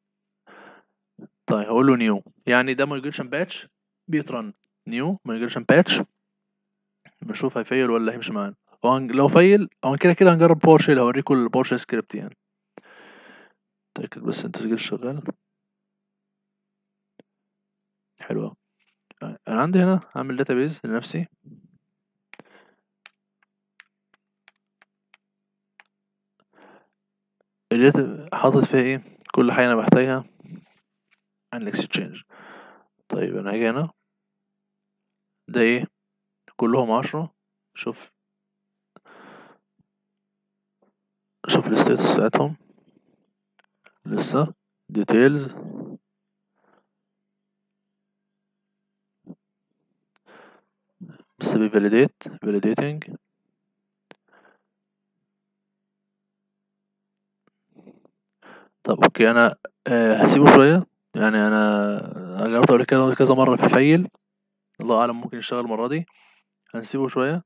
طيب هقول له نيو يعني ده مايجريشن باتش بيترن نيو مايجريشن باتش نشوف هيفيل ولا هيمشي معانا لو فيل او كده كده هنجرب باور شيل هوريكم الباور شيل سكريبت يعني تاكد بس انت تسجيل شغال حلو انا عندي هنا هعمل داتابيز لنفسي اللي حاطط فيها ايه كل حاجة انا بحتاجها عن الاكستشينج طيب انا هاجي هنا ده ايه كلهم عشرة شوف شوف الستاتس بتاعتهم لسه ديتيلز بس بيفاليديت validating طب اوكي انا آه هسيبه شوية يعني انا جربت قبل كده كذا مرة في فيل الله اعلم ممكن يشتغل المرة دي هنسيبه شوية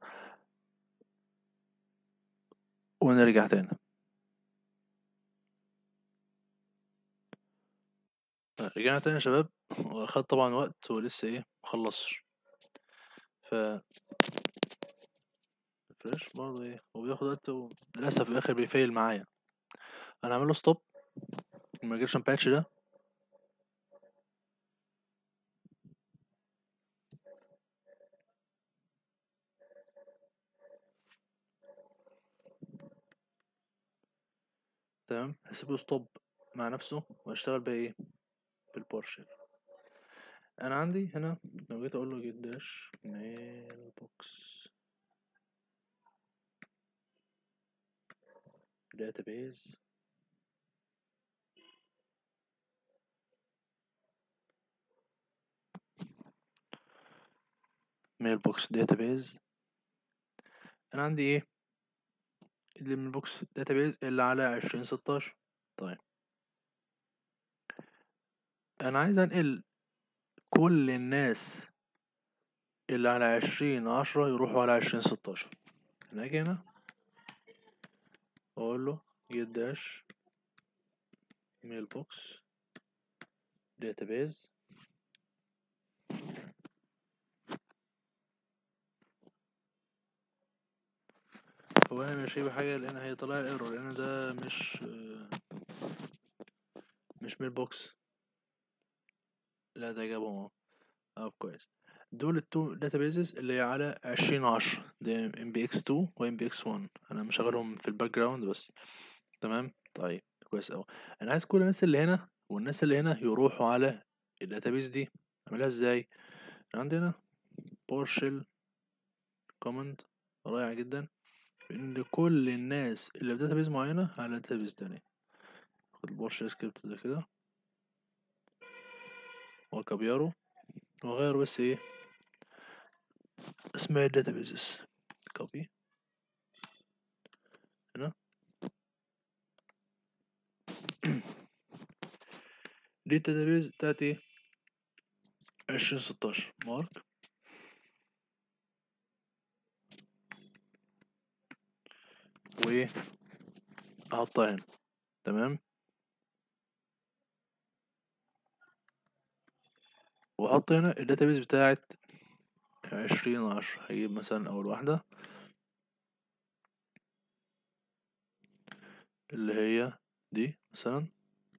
ونرجع تاني رجعنا تاني يا شباب واخد طبعا وقت ولسه ايه مخلصش ف فريش برضه ايه هو بياخد وقت وللاسف في الاخر بيفيل معايا انا هعمل له ستوب الميجريشن باتش ده تمام هسيبه ستوب مع نفسه وهشتغل بقى ايه بالبارشل انا عندي هنا لو جيت اقول له جيت داش ميل بوكس database ميل بوكس database انا عندي ايه الميل بوكس database اللي على عشرين ستاشر طيب انا عايز انقل كل الناس اللي على عشرين عشرة يروحوا على عشرين ستاشر انا اجي هنا واقول له get dash mailbox database هو انا مش هيبقى حاجه لان هيطلع لي ايرور لان ده مش مش ميل بوكس لا ده جابهم اهو اه كويس دول التو داتابيزز اللي هي على عشرين عشرة ده ام بي اكس 2 و ام بي اكس 1 انا مشغلهم في الباك جراوند بس تمام طيب كويس اوي انا عايز كل الناس اللي هنا والناس اللي هنا يروحوا على الداتابيز دي اعملها ازاي عندنا بارشل كوماند رائع جدا ان كل الناس اللي في داتابيز معينه على داتابيز تانية خد البارشل سكريبت ده كده وكبيره واغير بس ايه اسماء الداتابيزز كوبي هنا دي الداتابيز بتاعت ايه عشرين ستاشر مارك وايه احطها هنا تمام واحط هنا الداتابيز بتاعت عشرين عشرة هجيب مثلا اول واحدة اللي هي دي مثلا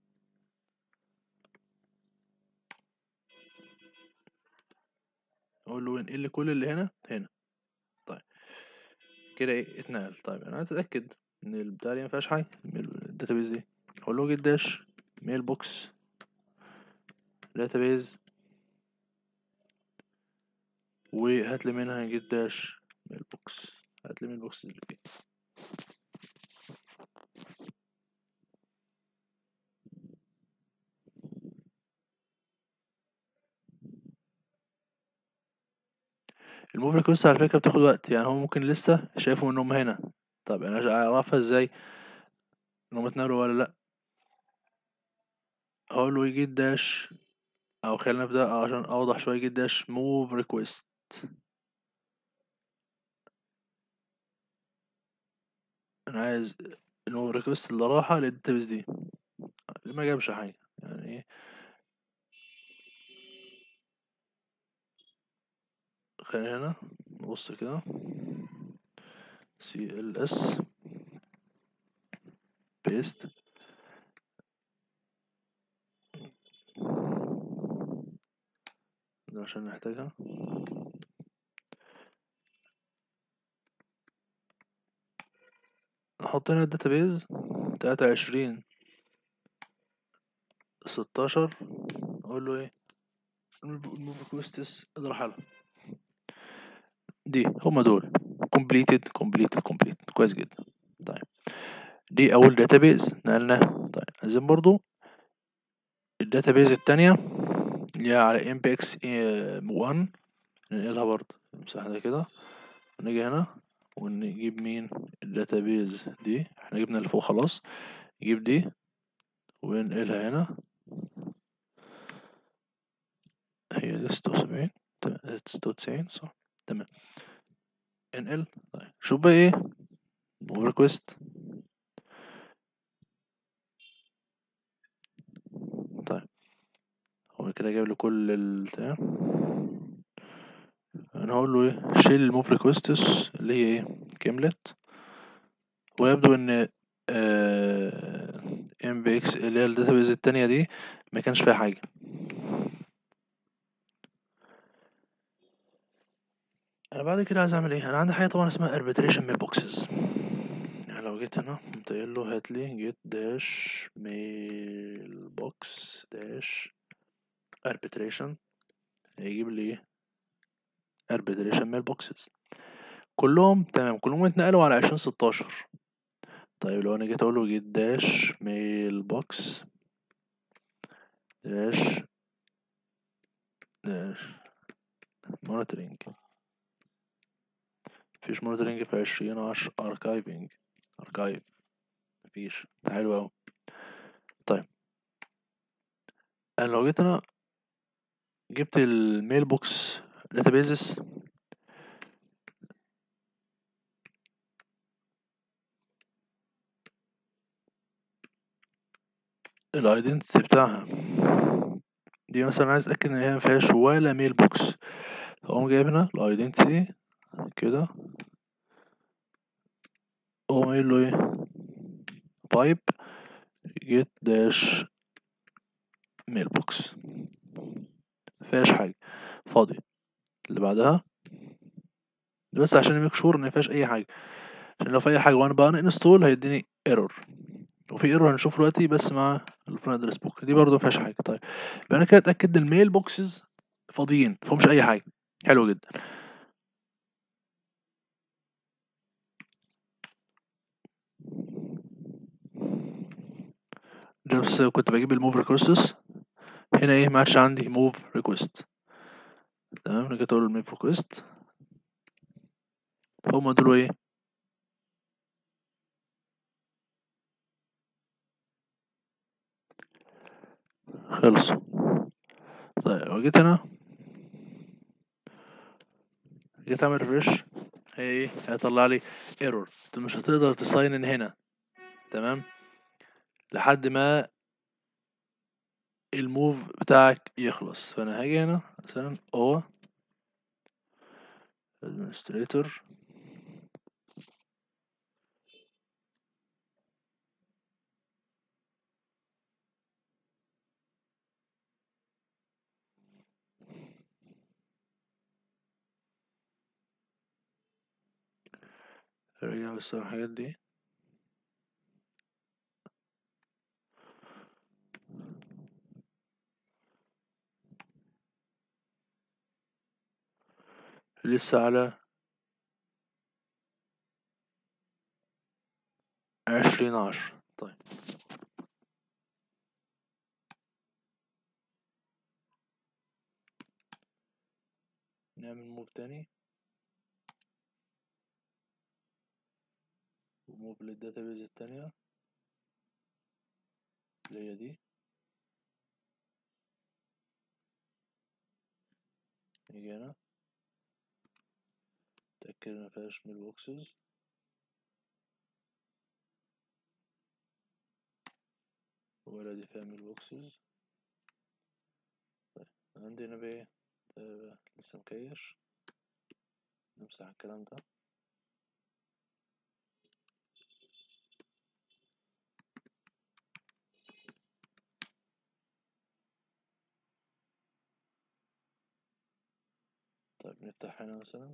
اقول له انقل لي كل اللي هنا هنا طيب كده ايه اتنقل طيب انا عايز اتاكد ان البتاع دي مفيهاش حاجه الداتابيز دي اقول له جيت داش ميل بوكس داتابيز وهات لي منها جيت داش ميل بوكس هات لي ميل بوكس اللي فيه الموف ريكوست على فكره بتاخد وقت يعني هو ممكن لسه شايفهم انهم هنا طب انا اعرفها ازاي انهم اتنقلوا ولا لا هقول له يجيت داش او خلينا نبدا عشان اوضح شويه يجيت داش موف ريكوست انا عايز الموف ريكوست اللي راحه للداتابيز دي اللي ما جابش حاجه يعني ايه خلينا هنا نبص كده سي ال اس بيست ده عشان نحتاجها نحط هنا الداتابيز تلاتة عشرين ستاشر اقول له ايه الموف ريكوستس ادرحلها دي هما دول completed completed completed كويس جدا طيب دي اول داتابيز نقلناها طيب عايزين برضو الداتابيز التانية اللي هي على ام بي اكس 1 ننقلها برضو نمسح ده كده ونيجي هنا ونجيب مين الداتابيز دي احنا جبنا اللي فوق خلاص نجيب دي وننقلها هنا هي دي ستة وسبعين ستة وتسعين صح تمام انقل طيب شوف بقى ايه موف ريكوست طيب هو كده جايب لي كل البتاع انا هقول له ايه شيل الموف ريكوستس اللي هي ايه كملت ويبدو ان ام بي اكس اللي هي الداتابيز التانية دي ما كانش فيها حاجة انا بعد كده عايز اعمل ايه انا عندي حاجة طبعا اسمها arbitration mailboxes يعني لو جيت هنا قمت قايل له هات لي get dash mailbox dash arbitration هيجيب لي ايه arbitration mailboxes كلهم تمام كلهم اتنقلوا على عشرين ستاشر طيب لو انا جيت اقول له جيت داش ميل بوكس داش داش مونيتورنج مفيش مونيتورنج في عشرين عشر اركايفنج اركايف مفيش حلو اوي طيب انا لو جيت انا جبت الميل بوكس داتابيزز الايدنتي بتاعها دي مثلا عايز اتاكد ان هي مفيهاش ولا ميل بوكس اقوم جايب هنا الايدنتي كده اقوم قايل له ايه بايب جيت داش ميل بوكس مفيهاش حاجه فاضي اللي بعدها بس عشان يميك شور ان مفيهاش اي حاجه عشان لو في اي حاجه وانا بقى انستول هيديني ايرور وفي ايرور هنشوفه دلوقتي بس مع الفرونت ادرس بوك دي برضه مفيهاش حاجه طيب يبقى انا كده اتاكد ان الميل بوكسز فاضيين مفيهمش اي حاجه حلو جدا بس كنت بجيب الموف ريكوستس هنا ايه ما عادش عندي موف ريكوست تمام انا جيت اقول الموف ريكوست هما دول ايه خلصوا طيب وجيت هنا جيت اعمل ريفرش هي ايه هيطلع لي ايرور انت مش هتقدر تساين ان هنا تمام لحد ما الموف بتاعك يخلص فانا هاجي هنا مثلا هو administrator ارجع بس على الحاجات دي لسه على عشرين عشر طيب نعمل موف تاني وموف للداتابيز التانية اللي هي دي نيجي هنا نتأكد إن مفيهاش ميل بوكسز ولا دي فيها ميل بوكسز طيب عندنا بقى إيه؟ ده لسه مكيش نمسح الكلام ده طيب نفتح هنا مثلا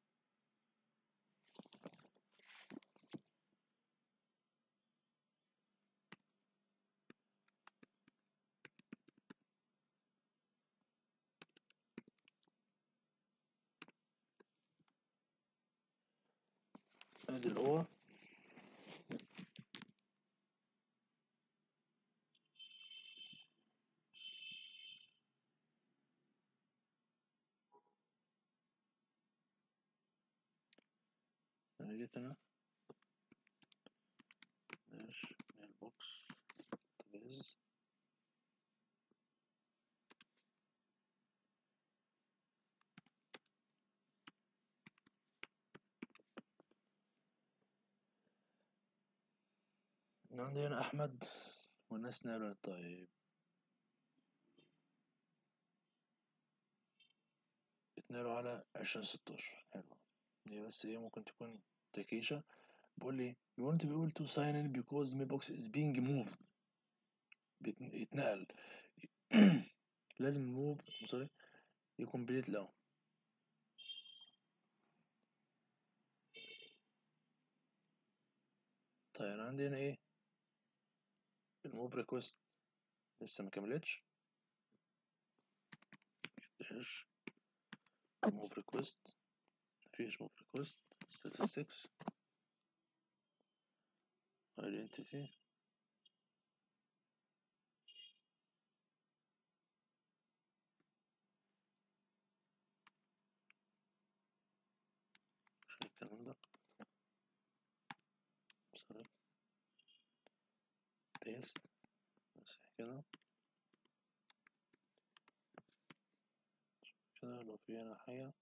ادي الأوضة انا جيت هنا داش ميل بوكس بيز عندي هنا أحمد والناس نقلوا طيب اتنقلوا على عشرين ستاشر حلو دي بس ايه ممكن تكون تكيشة بيقول لي you want to be able to sign in because mailbox is being moved بيتن- يتنقل لازم الموف سوري يكمبليت الأول طيب أنا عندي هنا ايه الموف ريكوست لسه مكملتش ايش موف ريكوست مفيش موف ريكوست statistics identity عشان الكلام ده sorry paste بس كده كده لو في هنا حاجة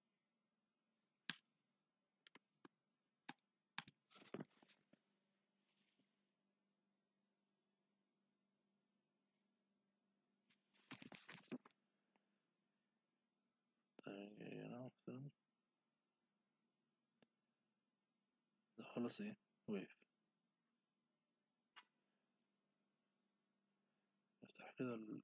هنا مثلا ده خلاص ايه وقف افتح كده ال...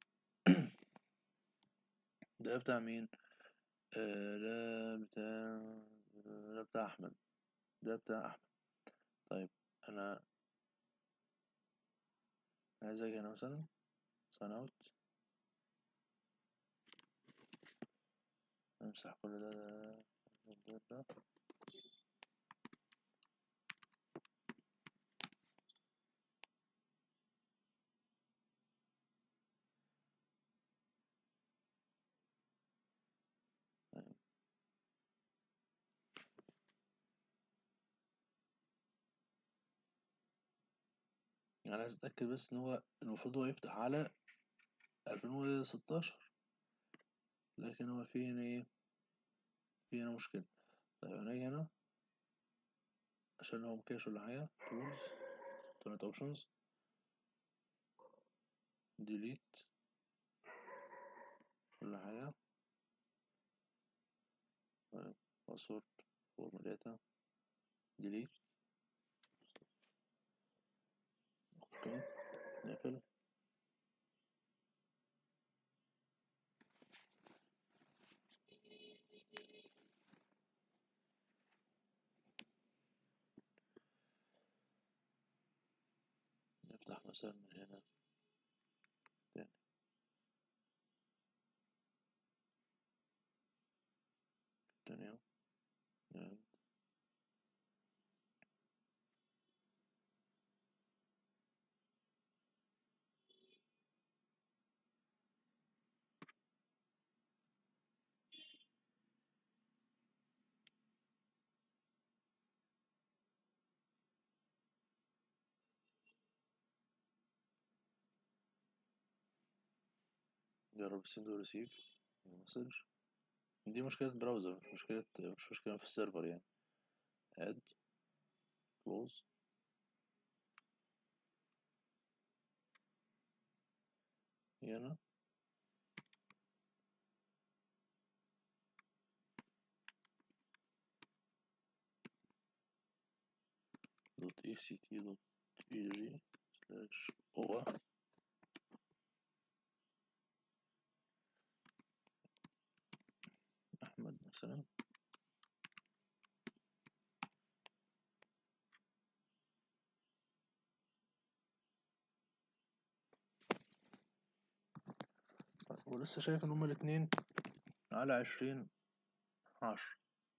ده بتاع مين آه ده بتاع ده بتاع احمد ده بتاع احمد طيب انا عايز اجي هنا مثلا sign out امسح كل ده ده, ده, ده. طيب. يعني عايز اتاكد بس ان هو المفروض هو يفتح على 2016 لكن هو في هنا ايه في هنا مشكلة طيب هنيجي هنا عشان هو مكاش ولا حاجة tools internet options delete ولا حاجة طيب password form data delete اوكي نقفل نفتح مثلا من هنا تاني تاني اهو and جرب send و receive مسج دي مشكلة براوزر مش مشكلة مش مشكلة في السيرفر يعني add close هنا dot act dot eg slash or أحمد مثلا ولسه شايف إن هما الاتنين على عشرين عشرة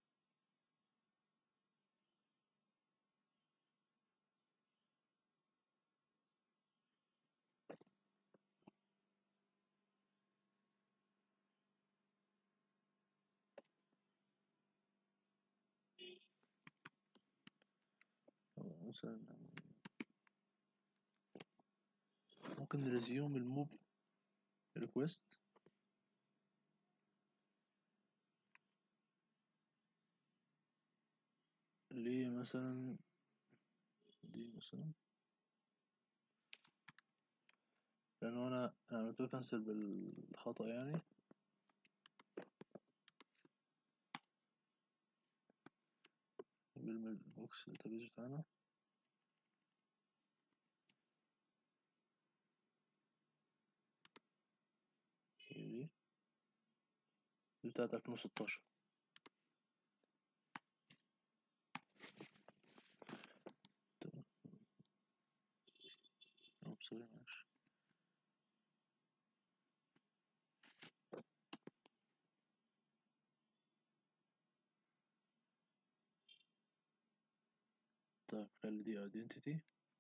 مثلا ممكن نريزيوم الموف ريكوست ليه مثلا دي مثلا لأنه أنا أنا عملت له كنسل بالخطأ يعني بالميل بوكس الداتابيز بتاعنا هي دي دي بتاعت ألفين وستاشر أوه، سوري معلش طيب خلي دي identity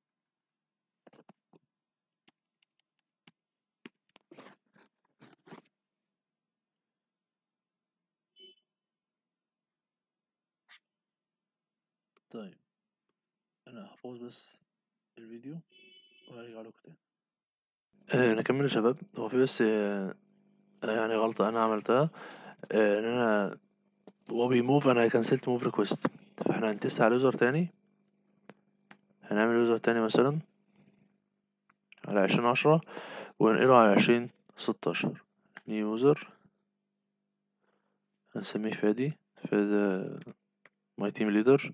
طيب أنا هبوظ بس الفيديو وهرجع لكم تاني آه نكمل يا شباب هو في بس آه يعني غلطة أنا عملتها آه إن أنا وهو بيموف أنا كنسلت موف ريكوست فاحنا هنتست على اليوزر تاني هنعمل يوزر تاني مثلا على عشرين عشرة وننقله على عشرين ستاشر نيو يوزر نسميه فادي فادي ماي تيم ليدر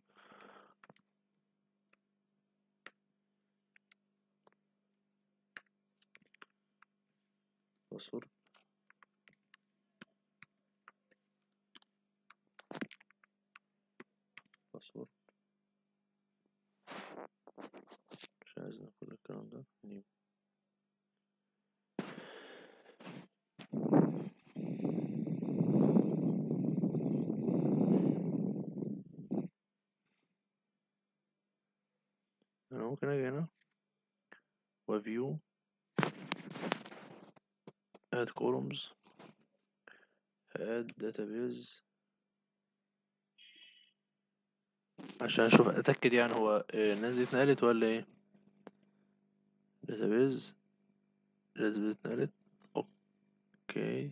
باسورد باسورد مش عايزنا كل الكلام ده نيم انا ممكن اجي هنا وفيو add columns add database عشان اشوف اتاكد يعني هو إيه، الناس دي اتنقلت ولا ايه database لازم اتنقلت اوكي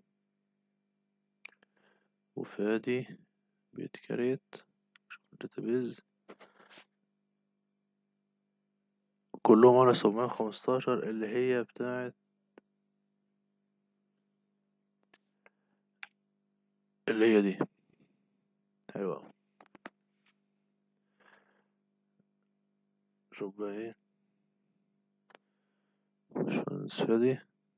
وفادي بيتكريت شوف الداتابيز كلهم على سبعمية وخمستاشر اللي هي بتاعت اللي هي دي حلوة أوي. شوف بقى ايه باشمهندس فادي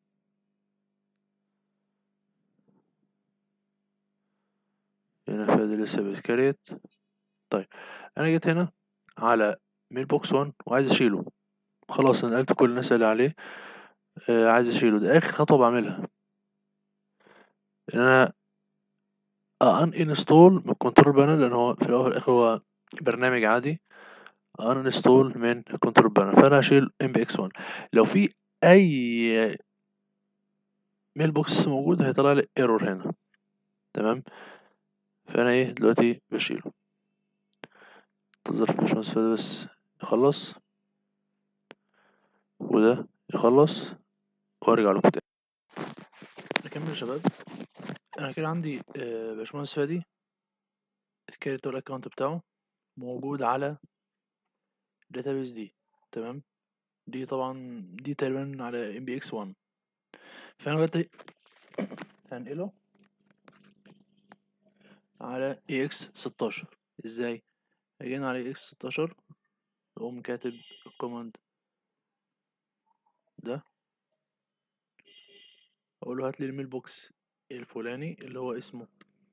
هنا فادي لسه بيتكريت طيب انا جيت هنا على ميل بوكس 1 وعايز اشيله خلاص انا نقلت كل الناس اللي عليه آه عايز اشيله ده اخر خطوه بعملها ان انا ان انستول من الكنترول بانل لان هو في الاول والاخر هو برنامج عادي ان انستول من الكنترول بانل فانا هشيل ام بي اكس 1 لو في اي ميل بوكس موجود هيطلع لي ايرور هنا تمام فانا ايه دلوقتي بشيله انتظر الباشمهندس فادي بس يخلص وده يخلص وارجع لكم تاني نكمل يا شباب انا كده عندي آه، باشمهندس فادي اتكريت الاكونت بتاعه موجود على الداتابيز دي تمام دي طبعا دي تقريبا على ام بي اكس 1 فانا دلوقتي هنقله على اي اكس 16 ازاي هجينا على اي اكس 16 اقوم كاتب الكوماند ده اقول له هات لي الميل بوكس الفلاني اللي هو اسمه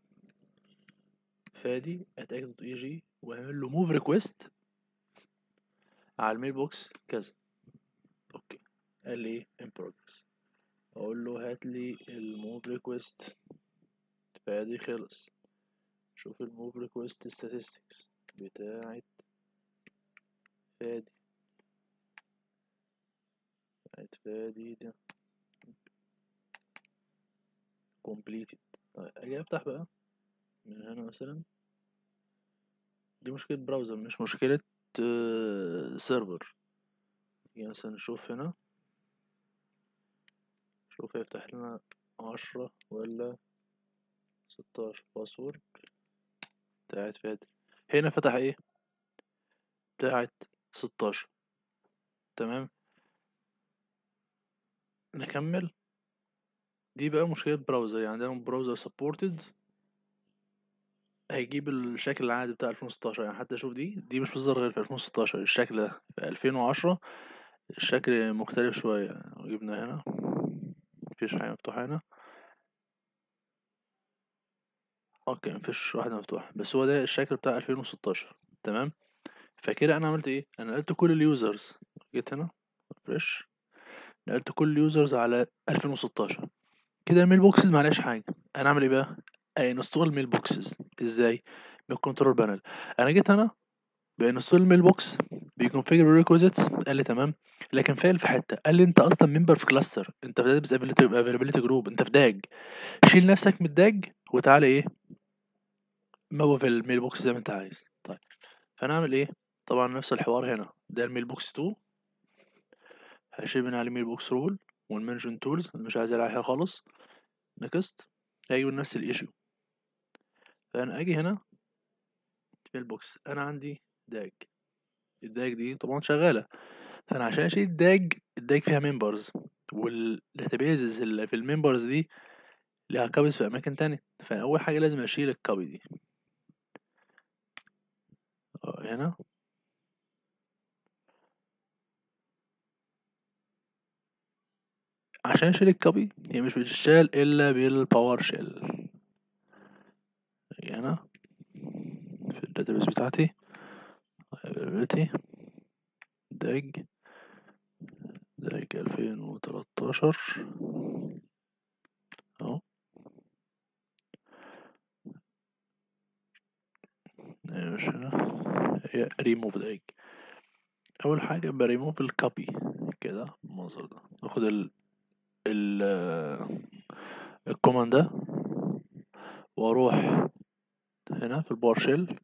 فادي اتاكد اي جي واعمل له موف ريكويست على الميل بوكس كذا اوكي قال لي ايه ان بروجرس اقول له هات لي الموف ريكويست فادي خلص شوف الموف ريكويست statistics بتاعت فادي بتاعت فادي ده completed طيب اجي افتح بقى من هنا مثلا دي مشكلة براوزر مش مشكلة سيرفر يعني مثلا نشوف هنا شوف هيفتح لنا عشرة ولا ستاشر باسورد بتاعت فادي هنا فتح ايه بتاعت ستاشر تمام نكمل دي بقى مشكلة براوزر يعني عندنا براوزر سبورتد هيجيب الشكل العادي بتاع 2016 يعني حتى شوف دي دي مش بتظهر غير في 2016 الشكل ده في 2010 الشكل مختلف شوية لو جبنا هنا مفيش حاجة مفتوحة هنا اوكي مفيش واحدة مفتوحة بس هو ده الشكل بتاع 2016 تمام فكده انا عملت ايه انا نقلت كل اليوزرز جيت هنا فريش نقلت كل اليوزرز على 2016 كده الميل بوكسز معلهاش حاجة انا اعمل ايه بقى انستول ميل بوكسز ازاي من الكنترول بانل انا جيت هنا بانستول الميل بوكس بيكونفيجر ريكوزيتس قال لي تمام لكن فايل في حته قال لي انت اصلا ممبر في كلاستر انت في داتابيس افيلابيلتي جروب انت في داج شيل نفسك من الداج وتعالى ايه موف في الميل بوكس زي ما انت عايز طيب فنعمل ايه طبعا نفس الحوار هنا ده الميل بوكس 2 هشيل من عليه ميل بوكس رول والمانجمنت تولز مش عايز عليها خالص نكست هيجي من نفس الايشيو فانا اجي هنا في البوكس انا عندي داج الداج دي طبعا شغاله فانا عشان اشيل الداج الداج فيها ممبرز والداتابيزز اللي في الممبرز دي ليها كابيز في اماكن تانية فاول حاجة لازم اشيل الكابي دي آه، هنا عشان اشيل الكابي هي مش بتشتغل الا بالباور شيل هنا في الداتابيس بتاعتي availability داج داج ألفين وتلاتاشر اهو هي مش هنا هي ريموف داج أول حاجة بريموف الكوبي كده بالمنظر ده باخد ال ال الكوماند ده وأروح هنا في الباور شيل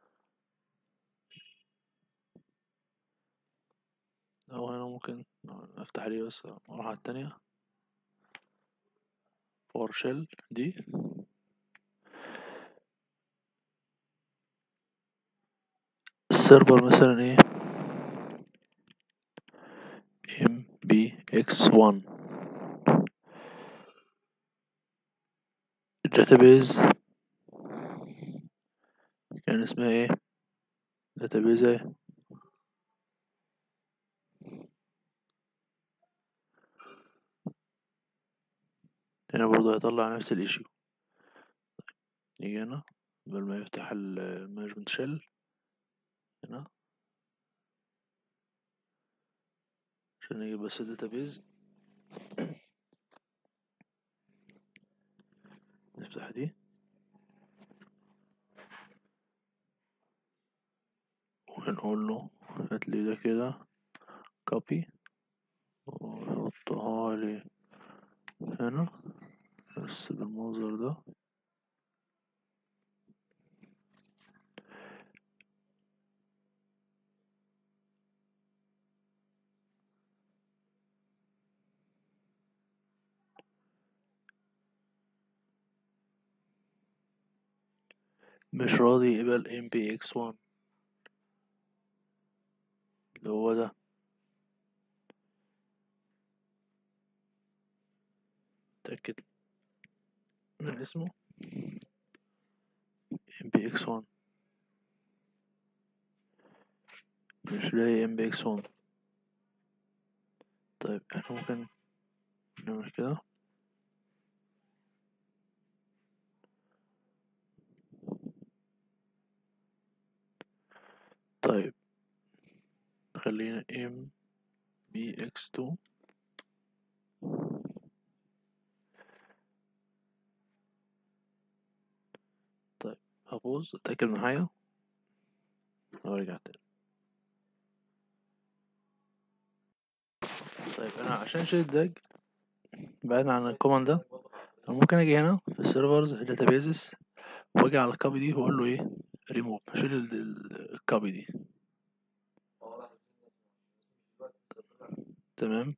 أو هنا ممكن أفتح دي بس أروح على التانية باور شيل دي السيرفر مثلا ايه ام بي اكس 1 الداتابيز كان اسمها ايه داتابيز ايه هنا برضه هيطلع نفس الايشيو نيجي هنا قبل ما يفتح المانجمنت شيل هنا عشان نجيب بس الداتابيز نفتح دي ونقول له هات لي ده كده كوبي وحطها لي هنا بس بالمنظر ده مش راضي يقبل MPX1 اللي هو ده متأكد من اسمه MPX1 مش لاقي MPX1 طيب احنا ممكن نعمل كده طيب خلينا MPX2 طيب هبوظ اتأكد من حاجة وارجع تاني طيب انا عشان اشيل الداج بعيدا عن الكوماند ده أنا ممكن اجي هنا في السيرفرز داتابيزز واجي على الكوبي دي واقول له ايه ريموف اشيل الكوبي دي تمام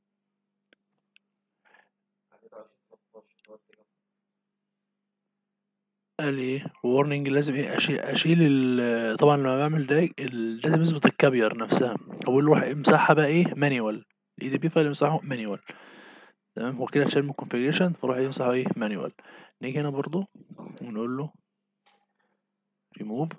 قال لي ايه warning لازم ايه اشيل اشيل ال- طبعا لما بعمل داج الداتابيز بتتكبير نفسها اقول له روح امسحها بقى ايه مانيوال الاي دي بي فايل امسحه مانيوال تمام هو كده اتشال من الكونفيجريشن فروح يمسحه ايه مانيوال نيجي هنا برضو ونقول له ريموف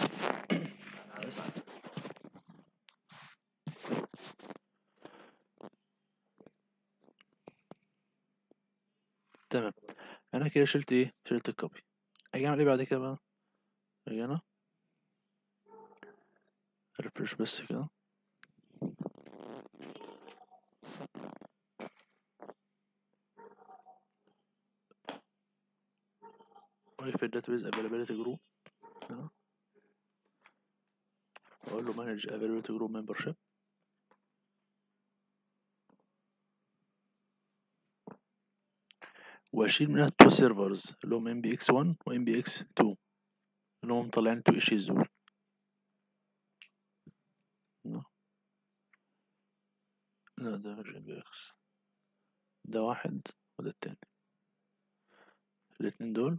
تمام انا كده شلت ايه شلت الكوبي اجي اعمل ايه بعد كده بقى اجي هنا ريفرش بس كده واجي في الداتابيز availability جروب هنا واقول له manage availability group membership واشيل منها التو سيرفرز اللي هم ام بي اكس 1 وام بي اكس 2 اللي هم مطلعين التو ايشيز دول لا ده مش ام بي اكس ده واحد وده التاني الاتنين دول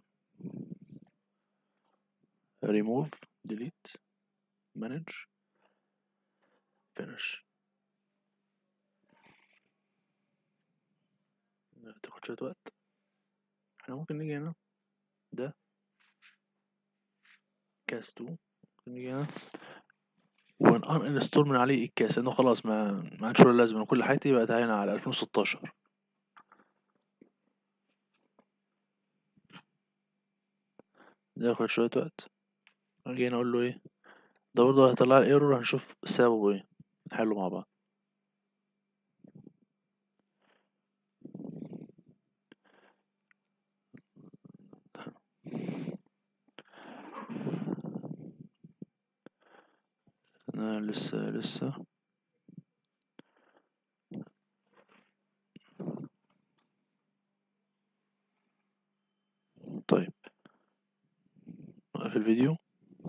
remove delete manage finish هتاخد شوية وقت احنا ممكن نيجي هنا ده كاس 2 ممكن نيجي هنا ون انستول من عليه الكاس لانه خلاص ما ما عادش له لازمه كل حياتي بقت هنا على 2016 ده ياخد شويه وقت اجي هنا اقول له ايه ده برضه هيطلع لي ايرور هنشوف سببه ايه نحله مع بعض أنا لسه لسه طيب وقف الفيديو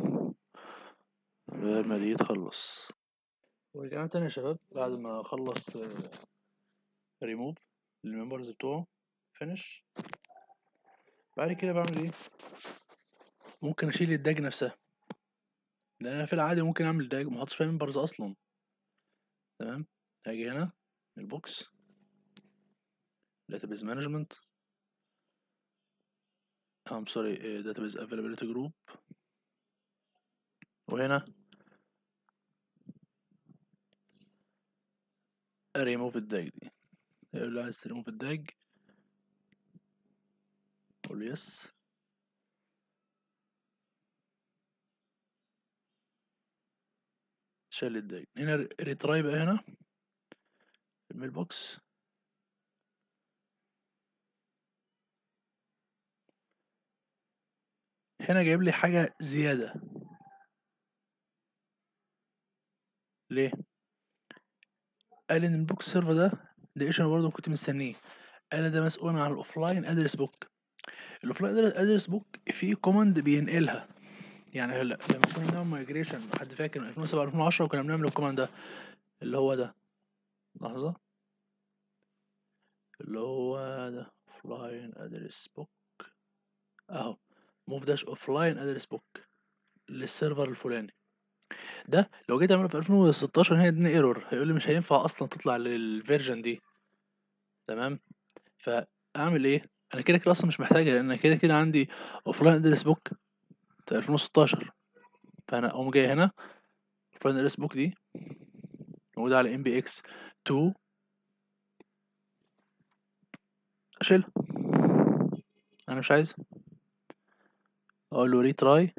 قبل ما دي تخلص ورجعنا تاني يا شباب بعد ما اخلص ريموف الممبرز بتوعه فينش بعد كده بعمل ايه ممكن اشيل الداج نفسها لان انا في العادي ممكن اعمل داج وما احطش فيها ممبرز اصلا تمام هاجي هنا البوكس database management I'm sorry uh, database availability group وهنا remove الداج دي يقول لي عايز تريموف الداج اقول له يس شال الداج هنا ريتراي بقى هنا في الميل بوكس هنا جايب لي حاجة زيادة ليه؟ قال ان البوك سيرفر ده ده ايش انا برضه كنت مستنيه قال ده مسؤول عن الاوفلاين ادرس بوك الاوفلاين ادرس بوك فيه كوماند بينقلها يعني هلا لما كنا بنعمل مايجريشن حد فاكر من 2007 2010 وكنا بنعمل الكوماند ده اللي هو ده لحظة اللي هو ده اوفلاين ادرس بوك اهو موف داش اوفلاين ادرس بوك للسيرفر الفلاني ده لو جيت اعمله في 2016 هي اديني ايرور هيقول لي مش هينفع اصلا تطلع للفيرجن دي تمام فاعمل ايه انا كده كده اصلا مش محتاجها لان كده كده عندي اوفلاين ادرس بوك بتاع 2016 فانا اقوم جاي هنا اوفلاين ادرس بوك دي موجوده على ام بي اكس 2 اشيلها انا مش عايزها اقول له ريتراي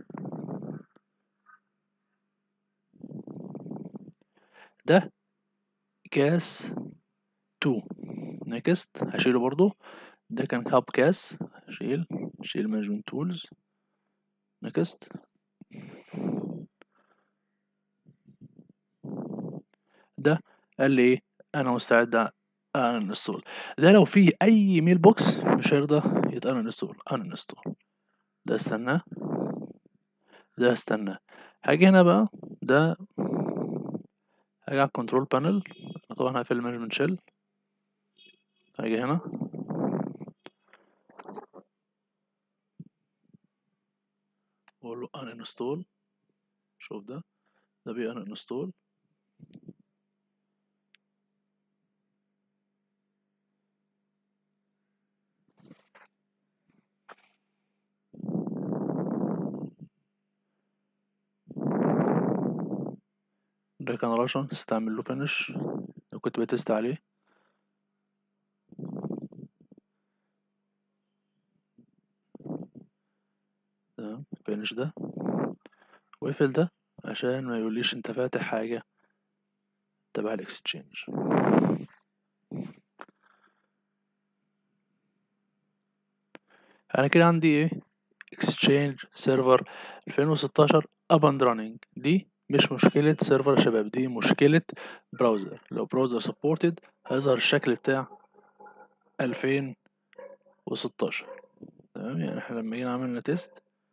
ده كاس 2 نيكست هشيله برضو ده كان هاب كاس هشيل شيل مانجمنت تولز نيكست ده قال لي ايه انا مستعد انستول ده لو في اي ميل بوكس مش هيرضى يتقال انستول انستول ده استناه ده استناه هاجي هنا بقى ده هاجي على الكنترول بانل انا طبعا هقفل المانجمنت شيل هاجي هنا واقول له uninstall شوف ده ده بي uninstall ده كان راشن استعمل له فينش كنت بتست عليه تمام فينش ده واقفل ده عشان ما يقوليش انت فاتح حاجة تبع الاكستشينج انا كده عندي ايه اكستشينج سيرفر 2016 اب اند راننج دي مش مشكلة سيرفر يا شباب دي مشكلة براوزر لو براوزر سبورتد هيظهر الشكل بتاع 2016 تمام يعني احنا لما جينا عملنا تيست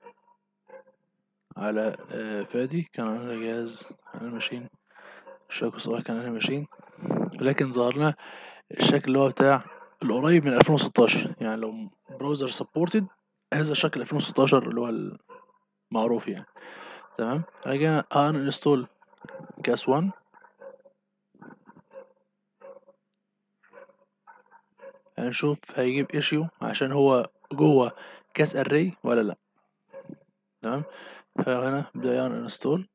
على آه فادي كان على جهاز على ماشين مش فاكر صراحة كان على ماشين لكن ظهر لنا الشكل اللي هو بتاع القريب من 2016 يعني لو براوزر سبورتد هذا شكل 2016 اللي هو المعروف يعني تمام رجعنا ان انستول كاس 1 هنشوف هيجيب ايشيو عشان هو جوه كاس اري ولا لا تمام فهنا ابدا يعني انستول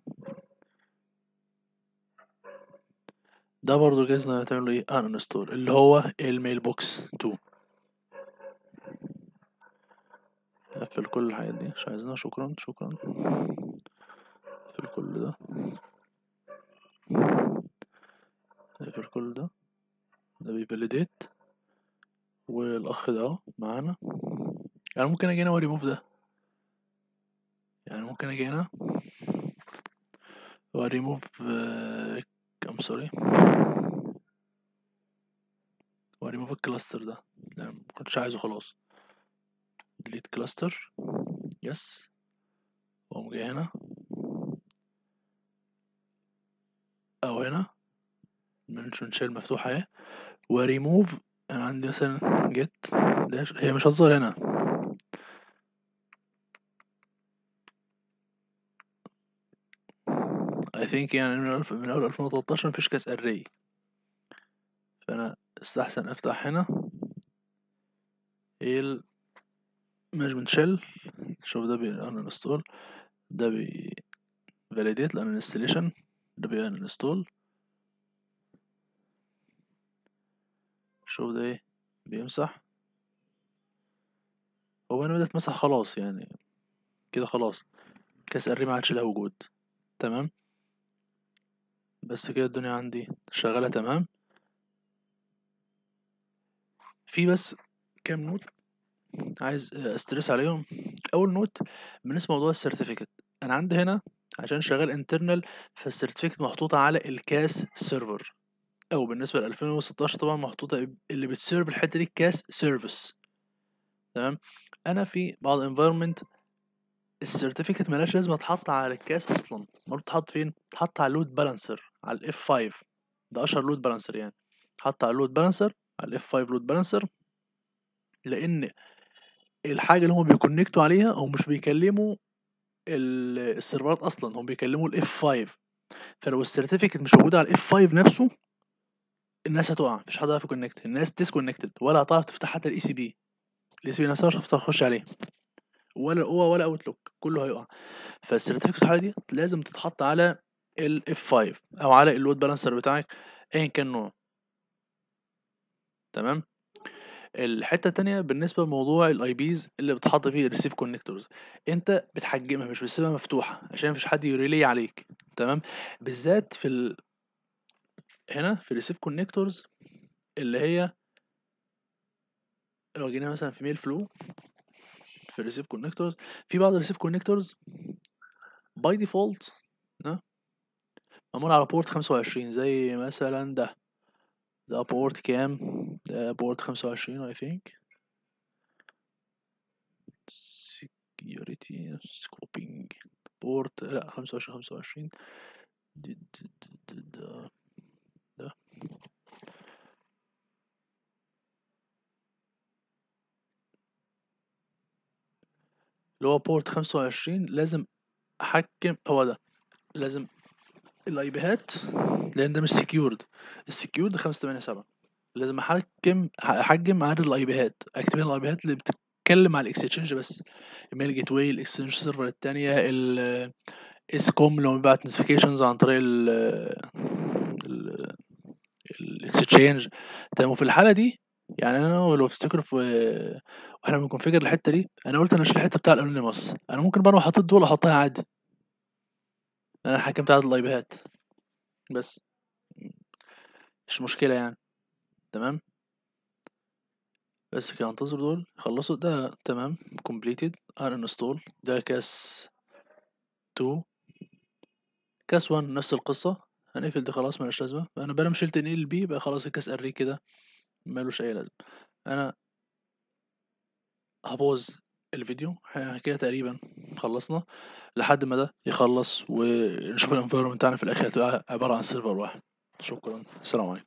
ده برضو جايزنا هتعمل ايه ان انستول اللي هو الميل بوكس 2 اقفل كل الحاجات دي مش عايزينها شكرا شكرا اقفل كل ده اقفل كل ده ده بيفاليديت والاخ ده اهو معانا يعني ممكن اجي هنا وريموف ده يعني ممكن اجي هنا وريموف ام سوري وريموف الكلاستر ده يعني ما كنتش عايزه خلاص ديليت كلاستر يس واقوم جاي هنا او هنا منشن شيل مفتوحة اهي وريموف انا عندي مثلا جيت داش هي مش هتظهر هنا I think يعني من الف- من اول 2013 مفيش كاس اري فانا استحسن افتح هنا ال management shell شوف ده بي انستول ده بي validate لان installation ده بي انستول شوف ده ايه بيمسح هو انا بدأت مسح خلاص يعني كده خلاص كاس اري ما عادش لها وجود تمام بس كده الدنيا عندي شغالة تمام في بس كام نوت عايز استرس عليهم اول نوت بالنسبه لموضوع السيرتيفيكت انا عندي هنا عشان شغال انترنال فالسيرتيفيكت محطوطه على الكاس سيرفر او بالنسبه ل 2016 طبعا محطوطه اللي بتسيرف الحته دي كاس سيرفيس تمام انا في بعض انفايرمنت السيرتيفيكت ملهاش لازمه تحط على الكاس اصلا امال بتحط فين تحط على اللود بالانسر على الاف 5 ده اشهر لود بالانسر يعني حط على اللود بالانسر على الاف 5 لود بالانسر لان الحاجه اللي هم بيكونكتوا عليها هم مش بيكلموا ال- السيرفرات اصلا هم بيكلموا الاف 5 فلو السيرتيفيكت مش موجود على الاف 5 نفسه الناس هتقع مفيش حد هيعرف يكونكت الناس ديسكونكتد ولا هتعرف تفتح حتى الاي سي بي الاي سي بي نفسها مش هتعرف تخش عليه ولا او ولا اوتلوك كله هيقع فالسيرتيفيكت في الحاله دي لازم تتحط على الاف 5 او على اللود بالانسر بتاعك ايا كان نوعه تمام الحته التانية بالنسبه لموضوع الاي بيز اللي بتحط فيه الريسيف كونكتورز انت بتحجمها مش بتسيبها مفتوحه عشان مفيش حد يريلي عليك تمام بالذات في ال... هنا في الريسيف كونكتورز اللي هي لو جينا مثلا في ميل فلو في الريسيف كونكتورز في بعض الريسيف كونكتورز باي ديفولت معمول على بورت 25 زي مثلا ده ده بورت كام ده بورت 25 I think security scoping بورت لا 25 25 د- د- د- د- ده ده اللي هو بورت 25 لازم احكم هو ده لازم الاي بيهات لان ده مش سكيورد السكيورد 587 لازم احكم احجم عدد الاي بيهات اكتب هنا الاي بيهات اللي بتتكلم على الاكستشينج بس الميل جيت واي الاكستشينج سيرفر الثانيه الاس كوم لو بيبعت نوتيفيكيشنز عن طريق ال ال الاكستشينج تمام وفي الحاله دي يعني انا لو تفتكروا في واحنا بنكونفيجر الحته دي انا قلت انا اشيل الحته بتاع الانونيموس انا ممكن بقى لو حطيت دول احطها عادي انا حكمت عدد الايباد بس مش مشكله يعني تمام بس كده انتظر دول خلصوا ده تمام completed uninstall ده كاس 2 كاس 1 نفس القصة هنقفل دي خلاص ملهاش لازمة انا بقى شلت نقل بي بقى خلاص الكاس اري كده ملوش اي لازمة انا هبوظ الفيديو احنا كده تقريبا خلصنا لحد ما ده يخلص ونشوف الانفايرمنت بتاعنا في الاخر هتبقى عبارة عن سيرفر واحد شكرا السلام عليكم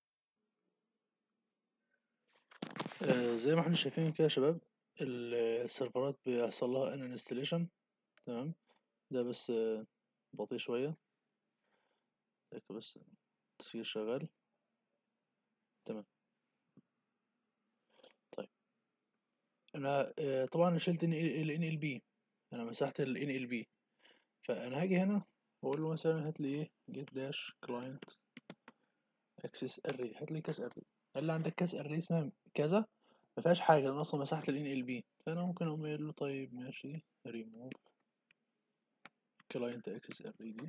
آه زي ما احنا شايفين كده يا شباب ال- السيرفرات بيحصل لها ان انستليشن تمام ده بس آه، بطيء شوية هيك بس التسجيل شغال تمام طيب انا آه، طبعا أنا شلت ال NLP انا مسحت ال NLP فانا هاجي هنا واقول له مثلا هات لي ايه get dash client access array هات لي كاس array قال لي عندك كاس array اسمها كذا ما فيهاش حاجه انا اصلا مسحت ال NLP فانا ممكن اقوم قايل له طيب ماشي remove client access array دي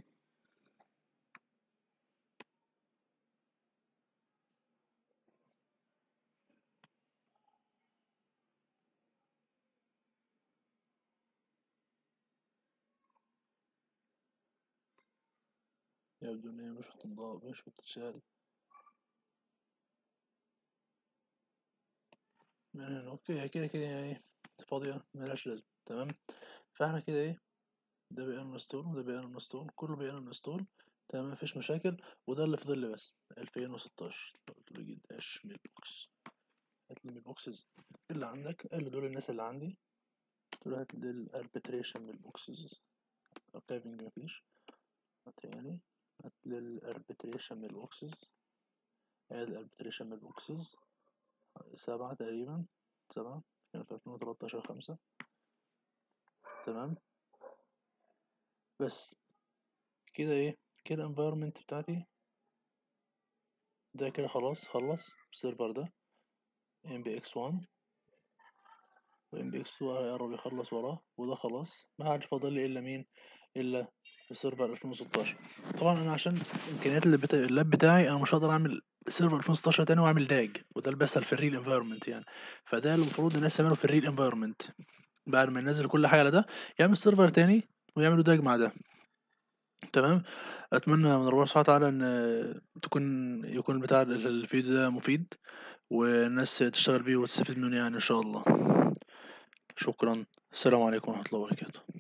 يبدو ان هي مش بتنضاف مش بتتشال يعني اوكي هي كده كده ايه فاضية ملهاش لازمة تمام فاحنا كده ايه ده بقى انستول وده بقى انستول كله بقى انستول تمام مفيش مشاكل وده اللي فضل لي بس 2016 لو قلت له جيت داش ميل بوكس هات لي ميل بوكسز اللي عندك قال لي دول الناس اللي عندي قلت له هات لي الاربيتريشن ميل بوكسز اركايفنج مفيش تاني هات لي الاربيتريشن ميل بوكسز ادي الاربيتريشن ميل بوكسز سبعة تقريبا سبعة كان في ألفين وتلاتاشر خمسة تمام بس كده ايه كده environment بتاعتي ده كده خلاص خلص السيرفر ده mbx1 و mbx2 هيقرب يخلص وراه وده خلاص ما عادش فاضل لي الا مين الا السيرفر 2016 طبعا انا عشان امكانيات اللاب بتاعي, اللاب بتاعي انا مش هقدر اعمل سيرفر 2016 تاني واعمل داج وده اللي بيحصل في الريل انفايرمنت يعني فده المفروض الناس يعملوا في الريل انفايرمنت بعد ما ينزل كل حاجه على ده يعمل سيرفر تاني ويعملوا داج مع ده تمام اتمنى من ربنا سبحانه وتعالى ان تكون يكون بتاع الفيديو ده مفيد والناس تشتغل بيه وتستفيد منه يعني ان شاء الله شكرا السلام عليكم ورحمه الله وبركاته